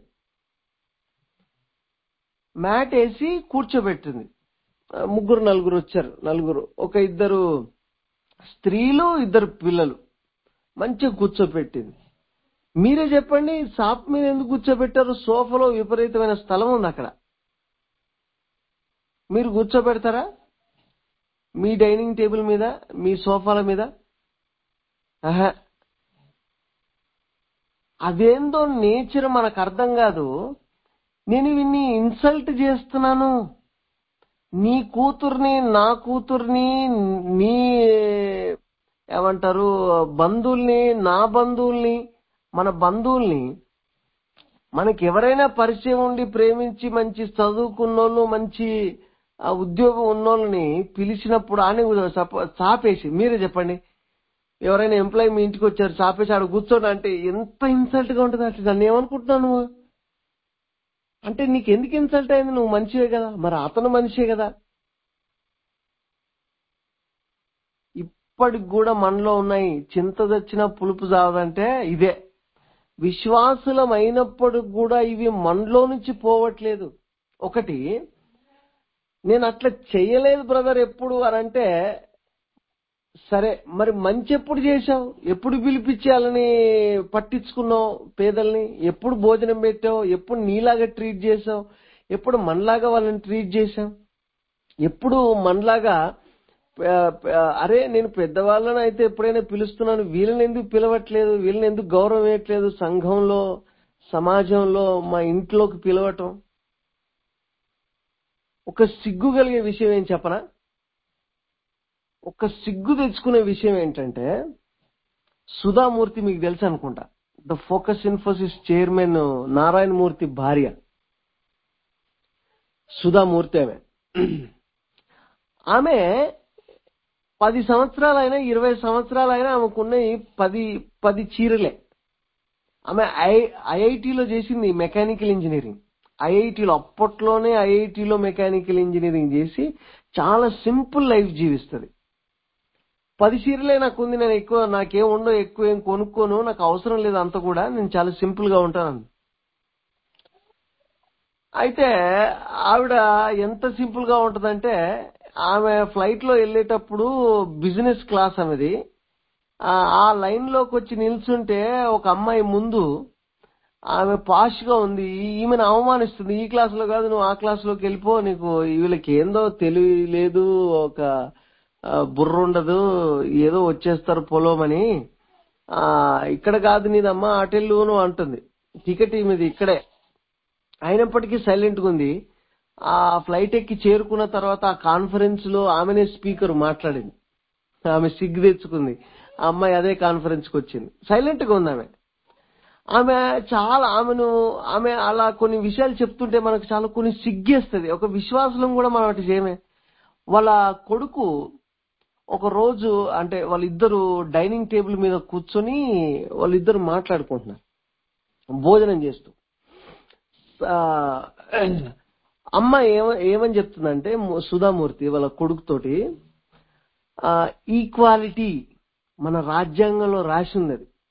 మ్యాట్ వేసి కూర్చోబెట్టింది ఆ, ముగ్గురు నలుగురు వచ్చారు నలుగురు ఒక ఇద్దరు స్త్రీలు ఇద్దరు పిల్లలు మంచిగా కూర్చోబెట్టింది మీరే చెప్పండి షాప్ మీద ఎందుకు కూర్చోబెట్టారు సోఫాలో విపరీతమైన స్థలం ఉంది అక్కడ మీరు కూర్చోబెడతారా మీ డైనింగ్ టేబుల్ మీద మీ సోఫాల మీద ఆహా. అదేందో నేచర్ మనకు అర్థం కాదు నేను విన్ని ఇన్సల్ట్ చేస్తున్నాను నీ కూతుర్ని నా కూతుర్ని నీ ఏమంటారు బంధువుల్ని నా బంధువుల్ని మన బంధువుల్ని మనకి ఎవరైనా పరిచయం ఉండి ప్రేమించి మంచి చదువుకున్నోళ్ళు మంచి ఆ, ఉద్యోగం ఉన్నోళ్ళని పిలిచినప్పుడు అని చాపేసి మీరే చెప్పండి ఎవరైనా ఎంప్లాయీ మీ ఇంటికి వచ్చారు చాపేసి ఆడ కూర్చోండి అంటే ఎంత ఇన్సల్ట్ గా ఉంటుంది అసలు దాన్ని ఏమనుకుంటున్నావు నువ్వు అంటే నీకు ఎందుకు ఇన్సల్ట్ అయింది నువ్వు మనిషివే కదా మరి అతను మనిషే కదా ఇప్పటికి కూడా మనలో ఉన్నాయి చింత తెచ్చిన పులుపు చావదంటే ఇదే విశ్వాసులం అయినప్పటికి కూడా ఇవి మనలో నుంచి పోవట్లేదు ఒకటి నేను అట్లా చేయలేదు బ్రదర్ ఎప్పుడు అని అంటే సరే మరి మంచి ఎప్పుడు చేశావు ఎప్పుడు పిలిపించాలని పట్టించుకున్నావు పేదల్ని ఎప్పుడు భోజనం పెట్టావు ఎప్పుడు నీలాగా ట్రీట్ చేసావు ఎప్పుడు మనలాగా వాళ్ళని ట్రీట్ చేశావు ఎప్పుడు మనలాగా ఆ, ఆ, అరే నేను పెద్దవాళ్ళని అయితే ఎప్పుడైనా పిలుస్తున్నాను వీళ్ళని ఎందుకు పిలవట్లేదు వీళ్ళని ఎందుకు గౌరవం ఇవ్వట్లేదు సంఘంలో సమాజంలో మా ఇంట్లోకి పిలవటం ఒక సిగ్గు కలిగే విషయం ఏం చెప్పనా ఒక సిగ్గు తెచ్చుకునే విషయం ఏంటంటే సుధామూర్తి మీకు తెలుసు అనుకుంటా the focus Infosys chairman Narayana Murthy భార్య సుధామూర్తి ఆమె ఆమె పది సంవత్సరాలైనా ఇరవై సంవత్సరాలైనా ఆమెకున్నాయి పది పది చీరలే ఆమె ఐ ఐఐటిలో చేసింది మెకానికల్ ఇంజనీరింగ్ ఐఐటిలో అప్పట్లోనే ఐఐటిలో మెకానికల్ ఇంజనీరింగ్ చేసి చాలా సింపుల్ లైఫ్ జీవిస్తుంది పది చీరలే నాకు ఉంది నేను ఎక్కువ నాకేం ఉండో ఎక్కువ ఏం కొనుక్కోను నాకు అవసరం లేదు అంత కూడా నేను చాలా సింపుల్ గా ఉంటాను అయితే ఆవిడ ఎంత సింపుల్ గా ఉంటదంటే ఆమె ఫ్లైట్ లో వెళ్ళేటప్పుడు బిజినెస్ క్లాస్ అనేది ఆ ఆ లైన్ లోకి వచ్చి నిల్చుంటే ఒక అమ్మాయి ముందు ఆమె పాష్ గా ఉంది ఈ- ఈమెను అవమానిస్తుంది ఈ క్లాస్ లో కాదు నువ్వు ఆ క్లాస్ లోకి వెళ్ళిపో నీకు వీళ్ళకి ఏందో తెలివి లేదు ఒక ఆ, బుర్ర ఉండదు ఏదో వచ్చేస్తారు పొలమని ఆ ఇక్కడ కాదు నీదమ్మా అటెళ్ళు నువ్వు అంటుంది టికెట్ ఈమెది ఇక్కడే అయినప్పటికీ సైలెంట్ గా ఉంది ఆ ఫ్లైట్ ఎక్కి చేరుకున్న తర్వాత ఆ కాన్ఫరెన్స్ లో ఆమెనే స్పీకర్ మాట్లాడింది ఆమె సిగ్గు తెచ్చుకుంది ఆ అమ్మాయి అదే కాన్ఫరెన్స్ కి వచ్చింది సైలెంట్ గా ఉంది ఆమె ఆమె చాలా ఆమెను ఆమె అలా కొన్ని విషయాలు చెప్తుంటే మనకు చాలా కొన్ని సిగ్గేస్తుంది ఒక విశ్వాసం కూడా మనం అటు చేయమే వాళ్ళ కొడుకు ఒక రోజు అంటే వాళ్ళిద్దరు డైనింగ్ టేబుల్ మీద కూర్చొని వాళ్ళిద్దరు మాట్లాడుకుంటున్నారు భోజనం చేస్తూ ఆ, అమ్మ ఏమ ఏమని చెప్తుందంటే ము- సుధామూర్తి వాళ్ళ కొడుకుతోటి ఈక్వాలిటీ మన రాజ్యాంగంలో రాసి ఉంది అది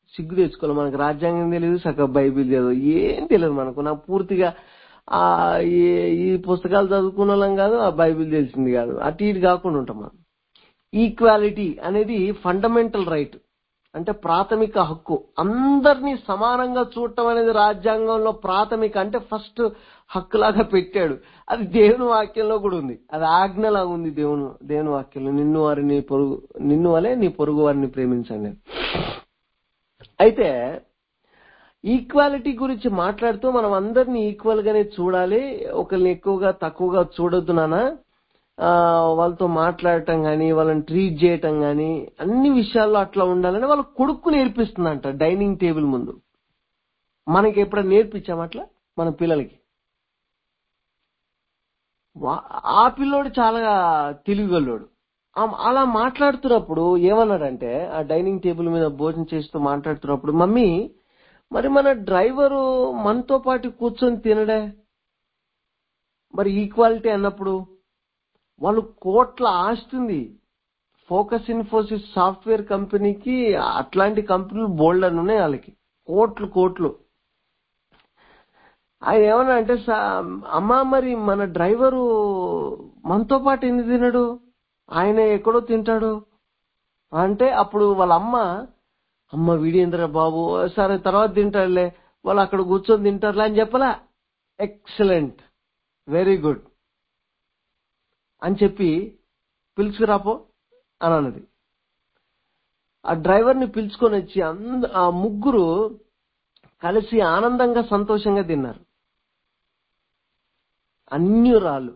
సిగ్గు తెచ్చుకోవాలి మనకు రాజ్యాంగం తెలియదు సగ బైబిల్ తెలియదు ఏం తెలియదు మనకు నాకు పూర్తిగా ఆ ఈ ఈ పుస్తకాలు చదువుకున్న వాళ్ళం కాదు ఆ బైబిల్ తెలిసింది కాదు అటు ఇటు కాకుండా ఉంటాం మనం ఈక్వాలిటీ అనేది ఫండమెంటల్ రైట్ అంటే ప్రాథమిక హక్కు అందరినీ సమానంగా చూడటం అనేది రాజ్యాంగంలో ప్రాథమిక అంటే ఫస్ట్ హక్కులాగా పెట్టాడు అది దేవుని వాక్యంలో కూడా ఉంది అది ఆజ్ఞలాగా ఉంది దేవుని దేవుని వాక్యంలో నిన్ను వారిని పొరుగు నిన్ను వలే నీ పొరుగు వారిని ప్రేమించండి అయితే ఈక్వాలిటీ గురించి మాట్లాడుతూ మనం అందరినీ ఈక్వల్ గానే చూడాలి ఒకరిని ఎక్కువగా తక్కువగా చూడొద్దు నానా ఆ, వాళ్ళతో మాట్లాడటం గాని వాళ్ళని ట్రీట్ చేయటం గాని అన్ని విషయాల్లో అట్లా ఉండాలని వాళ్ళ కొడుకు నేర్పిస్తుందంట డైనింగ్ టేబుల్ ముందు మనకి ఎప్పుడైనా నేర్పించాం అట్లా మన పిల్లలకి వా- ఆ పిల్లోడు చాలా తెలివిగల్లోడు ఆ- అలా మాట్లాడుతున్నప్పుడు ఏమన్నాడంటే ఆ డైనింగ్ టేబుల్ మీద భోజనం చేస్తూ మాట్లాడుతున్నప్పుడు మమ్మీ మరి మన డ్రైవరు మనతో పాటు కూర్చొని తినడే మరి ఈక్వాలిటీ అన్నప్పుడు వాళ్ళు కోట్ల ఆస్తుంది ఫోకస్ ఇన్ఫోసిస్ సాఫ్ట్వేర్ కంపెనీకి అట్లాంటి కంపెనీలు బోల్డ్ అని ఉన్నాయి వాళ్ళకి కోట్లు కోట్లు ఆయన ఏమన్నా అంటే "సా- అమ్మా మరి మన డ్రైవరు మనతో పాటు ఎందుకు తినడు ఆయన ఎక్కడో తింటాడు అంటే అప్పుడు వాళ్ళ అమ్మ అమ్మ వీడేంద్ర బాబు సరే తర్వాత తింటాడులే వాళ్ళు అక్కడ కూర్చొని తింటారులే అని చెప్పలా ఎక్సలెంట్ వెరీ గుడ్ అని చెప్పి పిలుచుకురాపో అని అన్నది ఆ డ్రైవర్ని పిలుచుకొని వచ్చి అంద ఆ ముగ్గురు కలిసి ఆనందంగా సంతోషంగా తిన్నారు అన్యురాలు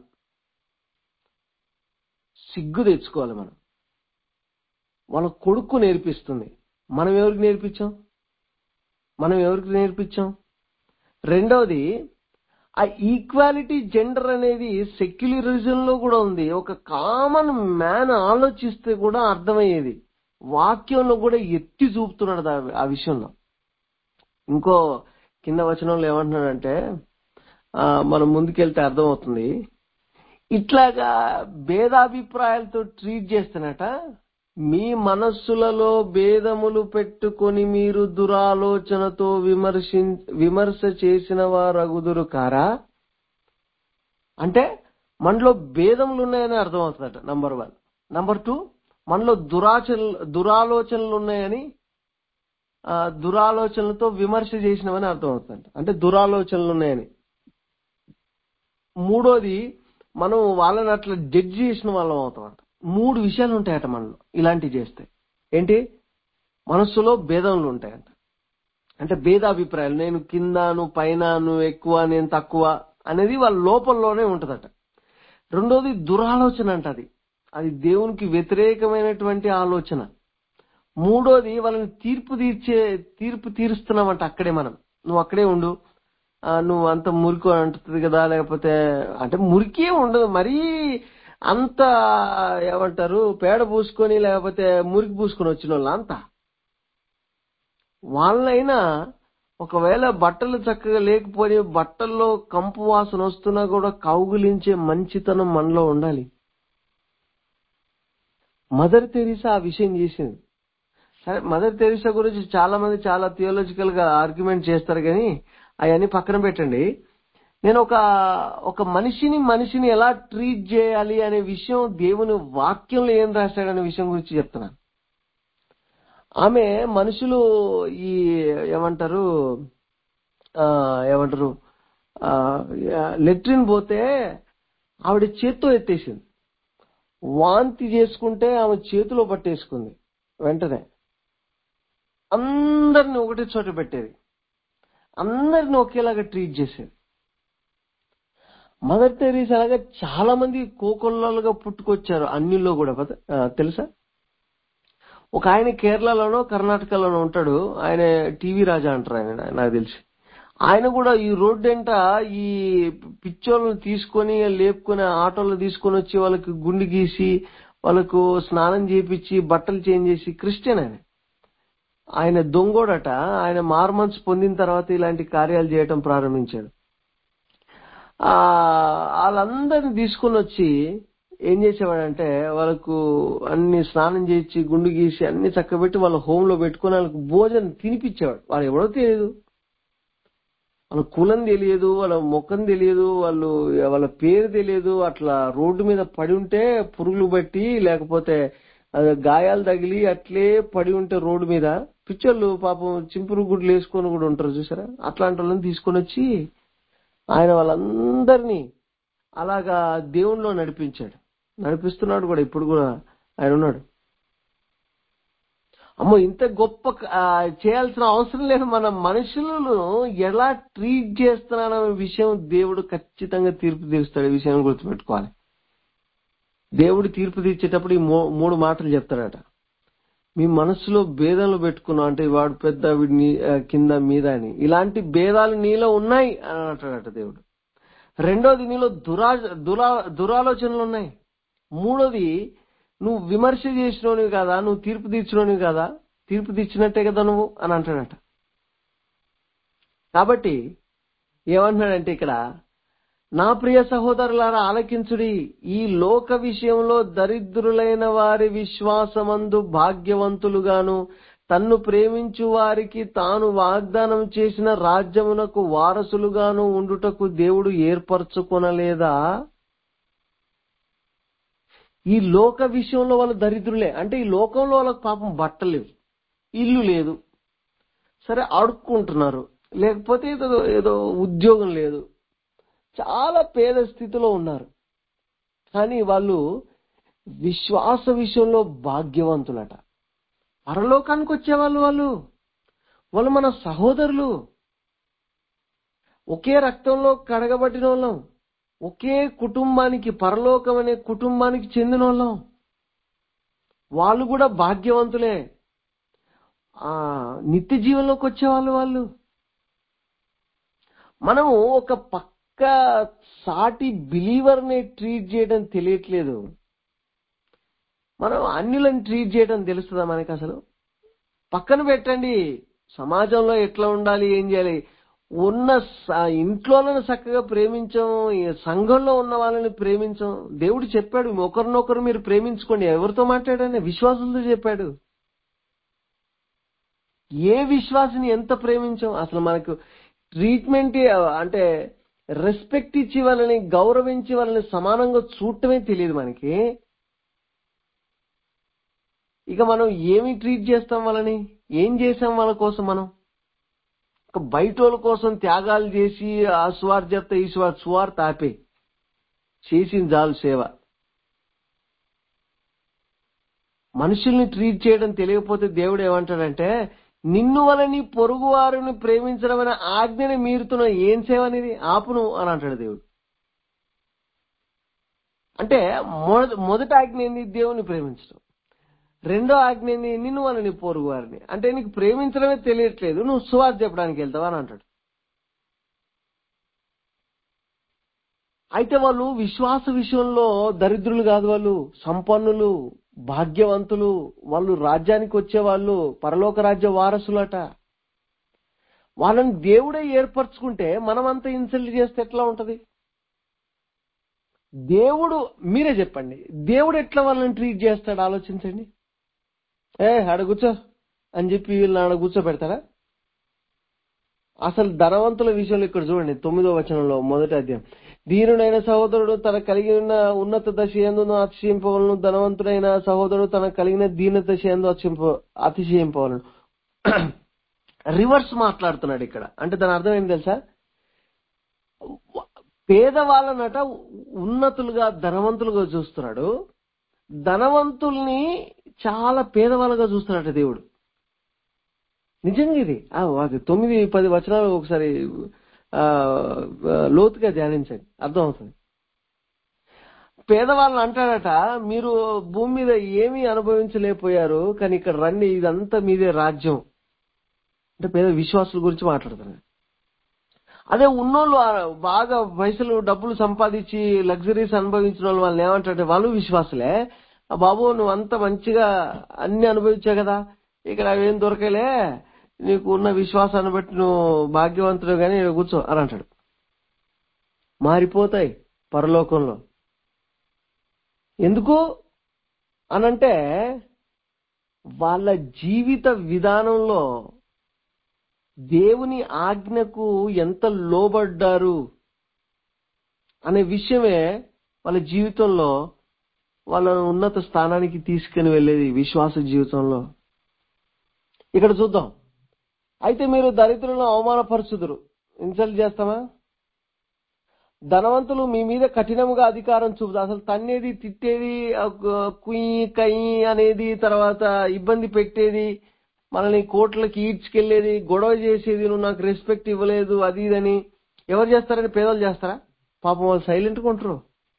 సిగ్గు తెచ్చుకోవాలి మనం వాళ్ళ కొడుకు నేర్పిస్తుంది మనం ఎవరికి నేర్పించాం మనం ఎవరికి నేర్పించాం రెండవది ఆ ఈక్వాలిటీ జెండర్ అనేది సెక్యులరిజం లో కూడా ఉంది ఒక కామన్ మ్యాన్ ఆలోచిస్తే కూడా అర్థమయ్యేది వాక్యంలో కూడా ఎత్తి చూపుతున్నాడు దా- ఆ విషయంలో ఇంకో కింద వచనంలో ఏమంటున్నాడంటే ఆ, మనం ముందుకెళ్తే అర్థమవుతుంది ఇట్లాగా భేదాభిప్రాయాలతో ట్రీట్ చేస్తున్నట మీ మనస్సులలో భేదములు పెట్టుకొని మీరు దురాలోచనతో విమర్శి విమర్శ చేసిన వారగుదురు కారా అంటే మనలో భేదములు ఉన్నాయని అర్థమవుతుందట నంబర్ వన్ నంబర్ టూ మనలో దురాచన దురాలోచనలు ఉన్నాయని ఆ, దురాలోచనలతో విమర్శ చేసినవని అర్థమవుతుందంట అంటే దురాలోచనలు ఉన్నాయని మూడోది మనం వాళ్ళని అట్లా జడ్జి చేసిన వాళ్ళం అవుతామంట మూడు విషయాలు ఉంటాయట మనలో ఇలాంటివి చేస్తే ఏంటి మనస్సులో భేదములు ఉంటాయంట అంటే భేదాభిప్రాయాలు నేను కింద నువ్వు పైన నువ్వు ఎక్కువ నేను తక్కువ అనేది వాళ్ళ లోపంలోనే ఉంటదట రెండోది దురాలోచన అంట అది అది దేవునికి వ్యతిరేకమైనటువంటి ఆలోచన మూడోది వాళ్ళని తీర్పు తీర్చే తీర్పు తీరుస్తున్నామంట అక్కడే మనం నువ్వు అక్కడే ఉండు ఆ, నువ్వు అంత మురికి అంటుంది కదా లేకపోతే అంటే మురికే ఉండదు మరీ అంత ఏమంటారు పేడ పూసుకొని లేకపోతే మురికి పూసుకొని వచ్చిన వాళ్ళు అంతా వాళ్ళైనా ఒకవేళ బట్టలు చక్కగా లేకపోయి బట్టల్లో కంపు వాసన వస్తున్నా కూడా కౌగులించే మంచితనం మనలో ఉండాలి మదర్ తెరీసా ఆ విషయం చేసింది సరే మదర్ తెరీసా గురించి చాలా మంది చాలా థియోలాజికల్ గా ఆర్గ్యుమెంట్ చేస్తారు కానీ అవన్నీ పక్కన పెట్టండి నేను ఒక ఒక మనిషిని మనిషిని ఎలా ట్రీట్ చేయాలి అనే విషయం దేవుని వాక్యంలో ఏం రాశాడనే విషయం గురించి చెప్తున్నాను ఆమె మనుషులు ఈ ఏమంటారు ఆ, ఏమంటారు లెట్రిన్ పోతే ఆవిడ చేత్తో ఎత్తేసింది వాంతి చేసుకుంటే ఆమె చేతిలో పట్టేసుకుంది వెంటనే అందరిని ఒకటే చోట పెట్టేది అందరిని ఒకేలాగా ట్రీట్ చేసేది మదర్ తెరీసా అలాగా చాలా మంది కోకొల్లలుగా పుట్టుకొచ్చారు అన్నిల్లో కూడా పద- ఆ, తెలుసా ఒక ఆయన కేరళలోనో కర్ణాటకలోనో ఉంటాడు ఆయన టీవీ రాజా అంటారు ఆయన నాకు తెలిసి ఆయన కూడా ఈ రోడ్డు ఎంట ఈ పిచ్చోళ్ళని తీసుకొని లేపుకొని ఆటోలు తీసుకొని వచ్చి వాళ్ళకి గుండు గీసి వాళ్ళకు స్నానం చేపించి బట్టలు చేంజ్ చేసి క్రిస్టియన్ ఆయన ఆయన దొంగోడట ఆయన మార్మన్స్ పొందిన తర్వాత ఇలాంటి కార్యాలు చేయటం ప్రారంభించాడు ఆ వాళ్ళందరిని తీసుకొని వచ్చి ఏం చేసేవాడంటే వాళ్ళకు అన్ని స్నానం చేసి గుండు గీసి అన్ని చక్కబెట్టి వాళ్ళ హోమ్ లో పెట్టుకుని వాళ్ళకి భోజనం తినిపించేవాడు వాడు ఎవడో తెలియదు వాళ్ళ కులం తెలియదు వాళ్ళ ముఖం తెలియదు వాళ్ళు వాళ్ళ పేరు తెలియదు అట్లా రోడ్డు మీద పడి ఉంటే పురుగులు బట్టి లేకపోతే అది గాయాలు తగిలి అట్లే పడి ఉంటే రోడ్డు మీద పిచ్చోళ్ళు పాపం చింపురు గుడ్లు వేసుకొని కూడా ఉంటారు చూసారా అట్లాంటి వాళ్ళని తీసుకొని వచ్చి ఆయన వాళ్ళందరినీ అలాగా దేవుణ్ణిలో నడిపించాడు నడిపిస్తున్నాడు కూడా ఇప్పుడు కూడా ఆయన ఉన్నాడు అమ్మో ఇంత గొప్ప ఆ, చేయాల్సిన అవసరం లేదు మన మనుషులను ఎలా ట్రీట్ చేస్తున్నాడనే విషయం దేవుడు ఖచ్చితంగా తీర్పు తీరుస్తాడు ఈ విషయం గుర్తుపెట్టుకోవాలి దేవుడు తీర్పు తీర్చేటప్పుడు ఈ మూ- మూడు మాటలు చెప్తాడట మీ మనసులో భేదాలు పెట్టుకున్నావు అంటే వాడు పెద్ద వీడి నీ- ఆ, కింద మీద అని ఇలాంటి భేదాలు నీలో ఉన్నాయి అని అంటాడట దేవుడు రెండోది నీలో దురా దురా దురాలోచనలు ఉన్నాయి మూడోది నువ్వు విమర్శ చేసినోనివి కదా నువ్వు తీర్పు తీర్చినోనివి కదా తీర్పు తీర్చినట్టే కదా నువ్వు అని అంటాడట కాబట్టి ఏమంటున్నాడంటే ఇక్కడ నా ప్రియ సహోదరులారా ఆలకించుడి ఈ లోక విషయంలో దరిద్రులైన వారి విశ్వాసమందు భాగ్యవంతులుగాను తన్ను ప్రేమించు వారికి తాను వాగ్దానం చేసిన రాజ్యమునకు వారసులుగాను ఉండుటకు దేవుడు ఏర్పరచుకొనలేదా ఈ లోక విషయంలో వాళ్ళు దరిద్రులే అంటే ఈ లోకంలో వాళ్ళకి పాపం బట్టలేవు ఇల్లు లేదు సరే అడుక్కుంటున్నారు లేకపోతే ఏదో ఏదో ఉద్యోగం లేదు చాలా పేద స్థితిలో ఉన్నారు కానీ వాళ్ళు విశ్వాస విషయంలో భాగ్యవంతులట పరలోకానికి వచ్చేవాళ్ళు వాళ్ళు వాళ్ళు మన సహోదరులు ఒకే రక్తంలో కడగబడిన వాళ్ళం ఒకే కుటుంబానికి పరలోకం అనే కుటుంబానికి చెందిన వాళ్ళం వాళ్ళు కూడా భాగ్యవంతులే ఆ నిత్య జీవనంలోకి వచ్చేవాళ్ళు వాళ్ళు మనము ఒక పక్క సాటి బిలీవర్ ని ట్రీట్ చేయడం తెలియట్లేదు మనం అన్యులను ట్రీట్ చేయడం తెలుస్తుందా మనకి అసలు పక్కన పెట్టండి సమాజంలో ఎట్లా ఉండాలి ఏం చేయాలి ఉన్న స- ఇంట్లోనే చక్కగా ప్రేమించం ఈ సంఘంలో ఉన్న వాళ్ళని ప్రేమించం దేవుడు చెప్పాడు ఒకరినొకరు మీరు ప్రేమించుకోండి ఎవరితో మాట్లాడానే విశ్వాసులతో చెప్పాడు ఏ విశ్వాసిని ఎంత ప్రేమించాం అసలు మనకు ట్రీట్మెంట్ అంటే రెస్పెక్ట్ ఇచ్చి వాళ్ళని గౌరవించి వాళ్ళని సమానంగా చూడటమే తెలియదు మనకి ఇక మనం ఏమి ట్రీట్ చేస్తాం వాళ్ళని ఏం చేసాం వాళ్ళ కోసం మనం ఒక బయట వాళ్ళ కోసం త్యాగాలు చేసి ఆ సువార్ చెప్తే ఈ సువార్ సువార్ తాపే చేసిన చాలు సేవ మనుషుల్ని ట్రీట్ చేయడం తెలియకపోతే దేవుడు ఏమంటాడంటే నిన్ను వలని పొరుగు వారిని ప్రేమించడం అనే ఆజ్ఞని మీరుతున్న ఏం సేవ అనేది ఆపును అని అంటాడు దేవుడు అంటే మొద- మొదటి ఆజ్ఞ ఏంది దేవుని ప్రేమించడం రెండో ఆజ్ఞ ఏంది నిన్ను వాళ్ళని పొరుగు వారిని అంటే నీకు ప్రేమించడమే తెలియట్లేదు నువ్వు సువార్త చెప్పడానికి వెళ్తావా అని అంటాడు అయితే వాళ్ళు విశ్వాస విషయంలో దరిద్రులు కాదు వాళ్ళు సంపన్నులు భాగ్యవంతులు వాళ్ళు రాజ్యానికి వచ్చేవాళ్ళు పరలోక రాజ్య వారసులట వాళ్ళని దేవుడే ఏర్పరచుకుంటే మనమంతా ఇన్సల్ట్ చేస్తే ఎట్లా ఉంటది దేవుడు మీరే చెప్పండి దేవుడు ఎట్లా వాళ్ళని ట్రీట్ చేస్తాడు ఆలోచించండి ఏ ఆడ కూర్చో అని చెప్పి వీళ్ళని ఆడ కూర్చోబెడతారా అసలు ధనవంతుల విషయంలో ఇక్కడ చూడండి తొమ్మిదో వచనంలో మొదటి అధ్యాయం దీనుడైన సహోదరుడు తన కలిగి ఉన్న ఉన్నత దశ ఎందు అతిశయింపవలను ధనవంతుడైన సహోదరుడు తన కలిగిన దీన దశ ఎందు అతిశయింప అతిశయింపవలను రివర్స్ మాట్లాడుతున్నాడు ఇక్కడ అంటే దాని అర్థం ఏంటి తెలుసా పేదవాళ్ళనట ఉన్నతులుగా ధనవంతులుగా చూస్తున్నాడు ధనవంతుల్ని చాలా పేదవాళ్ళుగా చూస్తున్నాడట దేవుడు నిజంగా ఇది ఆ, అది తొమ్మిది పది వచనాలు ఒకసారి ఆ, లోతుగా ధ్యానించండి అర్థం అవుతుంది పేదవాళ్ళని అంటాడట మీరు భూమి మీద ఏమీ అనుభవించలేకపోయారు కానీ ఇక్కడ రండి ఇదంతా మీదే రాజ్యం అంటే పేద విశ్వాసుల గురించి మాట్లాడుతున్నాడు అదే ఉన్నోళ్ళు ఆ బాగా పైసలు డబ్బులు సంపాదించి లగ్జరీస్ అనుభవించిన వాళ్ళు వాళ్ళని ఏమంటారంటే వాళ్ళు విశ్వాసులే ఆ బాబు నువ్వు అంత మంచిగా అన్ని అనుభవించావు కదా ఇక్కడ అవేం దొరకలే నీకు ఉన్న విశ్వాసాన్ని బట్టి నువ్వు భాగ్యవంతుడు కానీ ఈడ కూర్చో అని అంటాడు మారిపోతాయి పరలోకంలో ఎందుకు అనంటే వాళ్ళ జీవిత విధానంలో దేవుని ఆజ్ఞకు ఎంత లోబడ్డారు అనే విషయమే వాళ్ళ జీవితంలో వాళ్ళ ఉన్నత స్థానానికి తీసుకుని వెళ్ళేది విశ్వాస జీవితంలో ఇక్కడ చూద్దాం అయితే మీరు దరిద్రులను అవమానపరుచుదురు ఇన్సల్ట్ చేస్తామా ధనవంతులు మీ మీద కఠినముగా అధికారం చూపుతారు అసలు తన్నేది తిట్టేది ఆ, కుయ్యి కయ్యి అనేది తర్వాత ఇబ్బంది పెట్టేది మనల్ని కోట్లకి ఈడ్చుకెళ్లేది గొడవ చేసేది నువ్వు నాకు రెస్పెక్ట్ ఇవ్వలేదు అది ఇదని ఎవరు చేస్తారని పేదలు చేస్తారా పాపం వాళ్ళు సైలెంట్గా ఉంటారు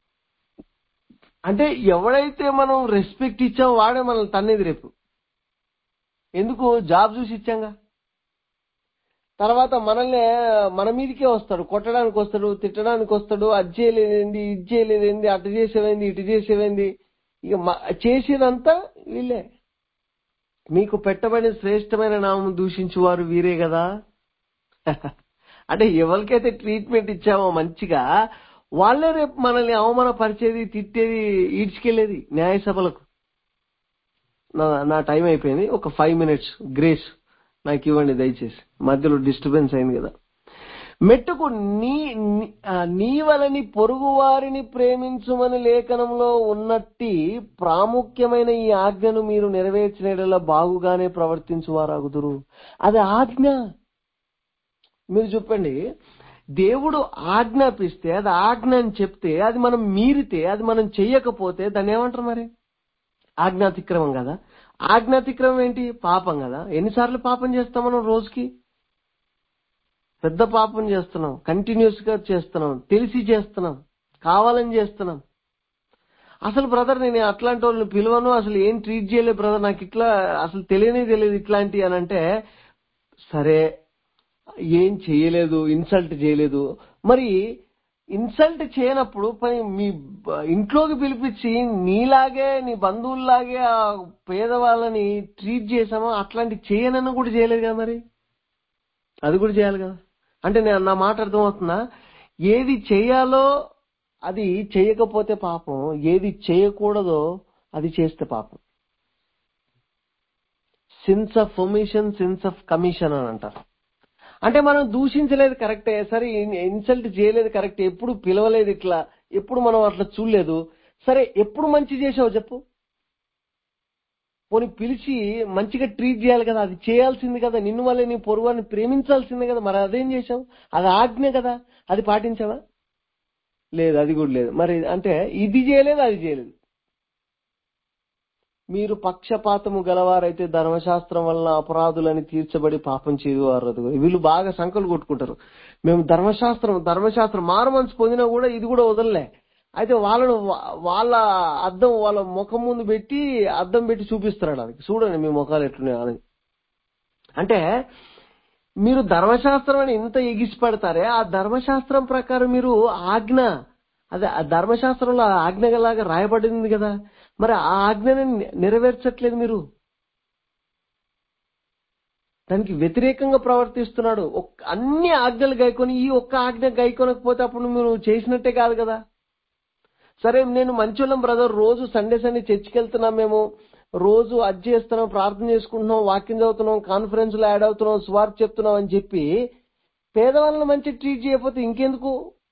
అంటే ఎవడైతే మనం రెస్పెక్ట్ ఇచ్చామో వాడే మనల్ని తన్నేది రేపు ఎందుకు జాబ్ చూసి ఇచ్చాంగా తర్వాత మనల్ని మన మీదకే వస్తాడు కొట్టడానికి వస్తాడు తిట్టడానికి వస్తాడు అది చేయలేదేంది ఇది చేయలేదేంది అటు చేసేవేంది ఇటు చేసేవేంది ఇక మ- చేసేదంతా వీళ్ళే మీకు పెట్టబడిన శ్రేష్టమైన నామం దూషించువారు వీరే కదా అంటే ఎవరికైతే ట్రీట్మెంట్ ఇచ్చామో మంచిగా వాళ్ళే రేపు మనల్ని అవమానపరిచేది తిట్టేది ఈడ్చుకెళ్లేది న్యాయసభలకు నా నా టైం అయిపోయింది ఒక ఫైవ్ మినిట్స్ గ్రేస్ నాకు ఇవ్వండి దయచేసి మధ్యలో డిస్టర్బెన్స్ అయింది కదా మెట్టుకు నీ నీ- ఆ, నీ వలని పొరుగు వారిని ప్రేమించుమని లేఖనంలో ఉన్నట్టి ప్రాముఖ్యమైన ఈ ఆజ్ఞను మీరు నెరవేర్చిన బాగుగానే ప్రవర్తించువారాగుదురు అది ఆజ్ఞ మీరు చెప్పండి దేవుడు ఆజ్ఞాపిస్తే అది ఆజ్ఞ అని చెప్తే అది మనం మీరితే అది మనం చెయ్యకపోతే దాన్ని ఏమంటారు మరి ఆజ్ఞాతిక్రమం కదా ఆజ్ఞాతిక్రమం ఏంటి పాపం కదా ఎన్నిసార్లు పాపం చేస్తాం మనం రోజుకి పెద్ద పాపం చేస్తున్నాం కంటిన్యూస్ గా చేస్తున్నాం తెలిసి చేస్తున్నాం కావాలని చేస్తున్నాం అసలు బ్రదర్ నేను అట్లాంటి వాళ్ళని పిలవను అసలు ఏం ట్రీట్ చేయలేదు బ్రదర్ నాకు ఇట్లా అసలు తెలియనే తెలియదు ఇట్లాంటి అని అంటే సరే ఏం చేయలేదు ఇన్సల్ట్ చేయలేదు మరి ఇన్సల్ట్ చేయనప్పుడు పని మీ బ- ఇంట్లోకి పిలిపించి నీలాగే నీ బంధువుల్లాగే ఆ పేదవాళ్ళని ట్రీట్ చేసామో అట్లాంటి చేయనని కూడా చేయలేదు కదా మరి అది కూడా చేయాలి కదా అంటే నేను నా మాట అర్థమవుతుందా ఏది చేయాలో అది చేయకపోతే పాపం ఏది చేయకూడదో అది చేస్తే పాపం sins of omission sins of commission అని అంటారు అంటే మనం దూషించలేదు కరెక్టే సరే ఇన్సల్ట్ చేయలేదు కరెక్ట్ ఎప్పుడు పిలవలేదు ఇట్లా ఎప్పుడు మనం అట్లా చూడలేదు సరే ఎప్పుడు మంచి చేసావు చెప్పు పోనీ పిలిచి మంచిగా ట్రీట్ చేయాలి కదా అది చేయాల్సింది కదా నిన్ను వల్లే నీ పొరుగుని ప్రేమించాల్సిందే కదా మరి అదేం చేసావు అది ఆజ్ఞ కదా అది పాటించావా లేదు అది కూడా లేదు మరి అంటే ఇది చేయలేదు అది చేయలేదు మీరు పక్షపాతము గలవారైతే ధర్మశాస్త్రం వలన అపరాధులని తీర్చబడి పాపం చేయవారు వీళ్ళు బాగా సంకలు కొట్టుకుంటారు మేము ధర్మశాస్త్రం ధర్మశాస్త్రం మారు మనసు పొందినా కూడా ఇది కూడా వదలలే అయితే వాళ్ళను వా- వాళ్ళ అద్దం వాళ్ళ ముఖం ముందు పెట్టి అద్దం పెట్టి చూపిస్తున్నాడు అది చూడండి మీ ముఖాలు ఎట్లున్నాయి అని అంటే మీరు ధర్మశాస్త్రం అని ఇంత ఎగిసి పెడతారే ఆ ధర్మశాస్త్రం ప్రకారం మీరు ఆజ్ఞ అదే ఆ ధర్మశాస్త్రంలో ఆ ఆజ్ఞలాగా రాయబడింది కదా మరి ఆ ఆజ్ఞని నెరవేర్చట్లేదు మీరు దానికి వ్యతిరేకంగా ప్రవర్తిస్తున్నాడు ఒక్- అన్ని ఆజ్ఞలు గైకొని ఈ ఒక్క ఆజ్ఞ గైకొనకపోతే అప్పుడు మీరు చేసినట్టే కాదు కదా సరే నేను మంచోళ్ళం బ్రదర్ రోజు సండే సండే చర్చికి వెళ్తున్నాం మేము రోజు అది చేస్తున్నాం ప్రార్థన చేసుకుంటున్నాం వాక్యం చదువుతున్నాం కాన్ఫరెన్స్ లో యాడ్ అవుతున్నాం స్వార్థ చెప్తున్నాం అని చెప్పి పేదవాళ్ళని మంచి ట్రీట్ చేయకపోతే ఇంకెందుకు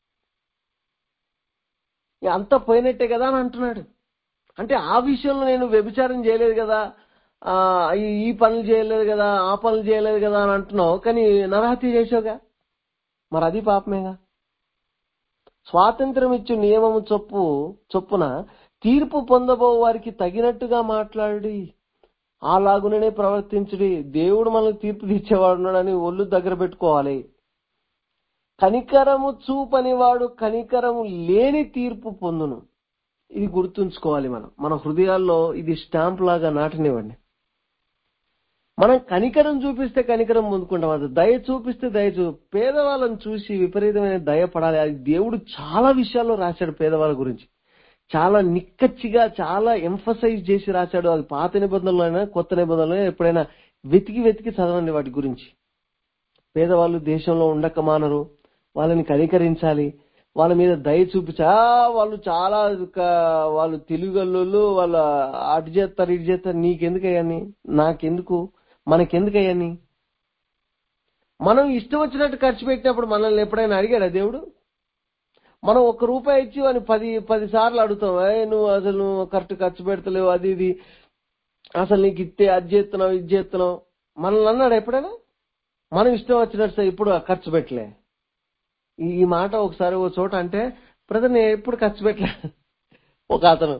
ఇక అంతా పోయినట్టే కదా అని అంటున్నాడు అంటే ఆ విషయంలో నేను వ్యభిచారం చేయలేదు కదా ఆ, ఈ ఈ పనులు చేయలేదు కదా ఆ పనులు చేయలేదు కదా అని అంటున్నావు కానీ నరహత్య చేసావుగా మరి అది పాపమేగా స్వాతంత్రం ఇచ్చు నియమము చొప్పు చొప్పున తీర్పు పొందబో వారికి తగినట్టుగా మాట్లాడి అలాగుననే ప్రవర్తించుడి దేవుడు మనకు తీర్పు తీర్చేవాడున్నాడని ఒళ్ళు దగ్గర పెట్టుకోవాలి కనికరము చూపని వాడు కనికరము లేని తీర్పు పొందును ఇది గుర్తుంచుకోవాలి మనం మన హృదయాల్లో ఇది స్టాంప్ లాగా నాటనివ్వండి మనం కనికరం చూపిస్తే కనికరం పొందుకుంటాం అది దయ చూపిస్తే దయ చూ పేదవాళ్ళని చూసి విపరీతమైన దయ పడాలి అది దేవుడు చాలా విషయాల్లో రాశాడు పేదవాళ్ళ గురించి చాలా నిక్కచ్చిగా చాలా ఎంఫసైజ్ చేసి రాశాడు అది పాత నిబంధనలు అయినా కొత్త నిబంధనలు అయినా ఎప్పుడైనా వెతికి వెతికి చదవండి వాటి గురించి పేదవాళ్ళు దేశంలో ఉండక మానరు వాళ్ళని కనికరించాలి వాళ్ళ మీద దయ చూపించా వాళ్ళు చాలా క- వాళ్ళు తెలుగుగల్లోళ్ళు వాళ్ళ అటు చేస్తారు ఇటు చేస్తారు నీకెందుకయ్యని నాకెందుకు మనకెందుకయ్యని మనం ఇష్టం వచ్చినట్టు ఖర్చు పెట్టినప్పుడు మనల్ని ఎప్పుడైనా అడిగాడా దేవుడు మనం ఒక్క రూపాయి ఇచ్చి వాడిని పది పది సార్లు అడుగుతాం "ఏయ్, నువ్వు అసలు నువ్వు కరెక్ట్ ఖర్చు పెడతలేవు అది ఇది అసలు నీకు ఇస్తే అది చేస్తున్నావు ఇది చేస్తున్నావు మనల్ని అన్నాడు ఎప్పుడైనా మనం ఇష్టం వచ్చినట్టు సార్ ఇప్పుడు ఖర్చు పెట్టలే ఈ ఈ మాట ఒకసారి ఓ చోట అంటే బ్రదర్ నేను ఎప్పుడు ఖర్చు పెట్టలే ఒక అతను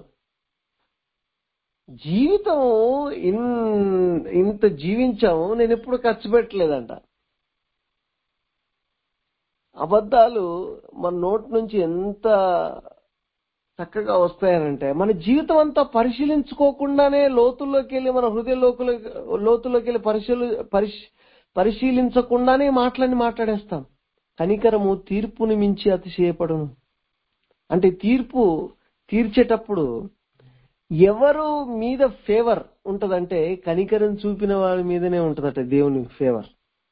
జీవితం ఇన్- ఇంత జీవించాము నేను ఎప్పుడు ఖర్చు పెట్టలేదంట అబద్ధాలు మన నోటి నుంచి ఎంత చక్కగా వస్తాయనంటే మన జీవితం అంతా పరిశీలించుకోకుండానే లోతుల్లోకి వెళ్ళి మన హృదయ లోతుల లోతుల్లోకి వెళ్ళి పరిశీలి పరిశ్- పరిశీలించకుండానే మాటలన్నీ మాట్లాడేస్తాం కనికరము తీర్పుని మించి అతిశయపడును అంటే తీర్పు తీర్చేటప్పుడు ఎవరు మీద ఫేవర్ ఉంటదంటే కనికరం చూపిన వారి మీదనే ఉంటదట దేవుని ఫేవర్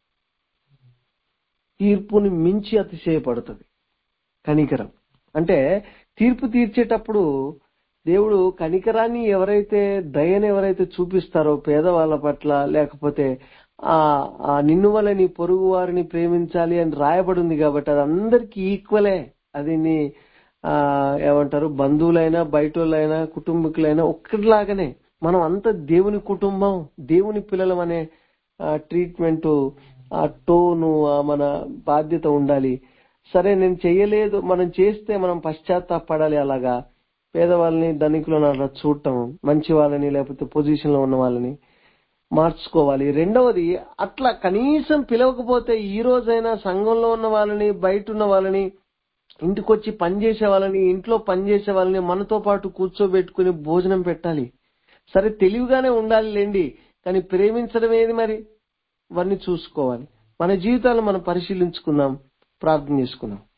తీర్పుని మించి అతిశయపడుతుంది కనికరం అంటే తీర్పు తీర్చేటప్పుడు దేవుడు కనికరాన్ని ఎవరైతే దయని ఎవరైతే చూపిస్తారో పేదవాళ్ళ పట్ల లేకపోతే ఆ ఆ నిన్ను వల్ల నీ పొరుగు వారిని ప్రేమించాలి అని రాయబడి ఉంది కాబట్టి అది అందరికి ఈక్వలే అది నీ ఆ ఏమంటారు బంధువులైనా బయటోళ్ళైనా కుటుంబీకులైనా ఒక్కటిలాగానే మనం అంతా దేవుని కుటుంబం దేవుని పిల్లలం అనే ట్రీట్మెంట్ ఆ టోను ఆ మన బాధ్యత ఉండాలి సరే నేను చెయ్యలేదు మనం చేస్తే మనం పశ్చాత్తాపడాలి అలాగా పేదవాళ్ళని ధనికులను అలా చూడటం మంచి వాళ్ళని లేకపోతే పొజిషన్ లో ఉన్న వాళ్ళని మార్చుకోవాలి రెండవది అట్లా కనీసం పిలవకపోతే ఈ రోజైనా సంఘంలో ఉన్న వాళ్ళని బయట ఉన్న వాళ్ళని ఇంటికొచ్చి పనిచేసే వాళ్ళని ఇంట్లో పనిచేసే వాళ్ళని మనతో పాటు కూర్చోబెట్టుకుని భోజనం పెట్టాలి సరే తెలివిగానే ఉండాలి లేండి కానీ ప్రేమించడం ఏది మరి ఇవన్నీ చూసుకోవాలి మన జీవితాలను మనం పరిశీలించుకుందాం ప్రార్థన చేసుకుందాం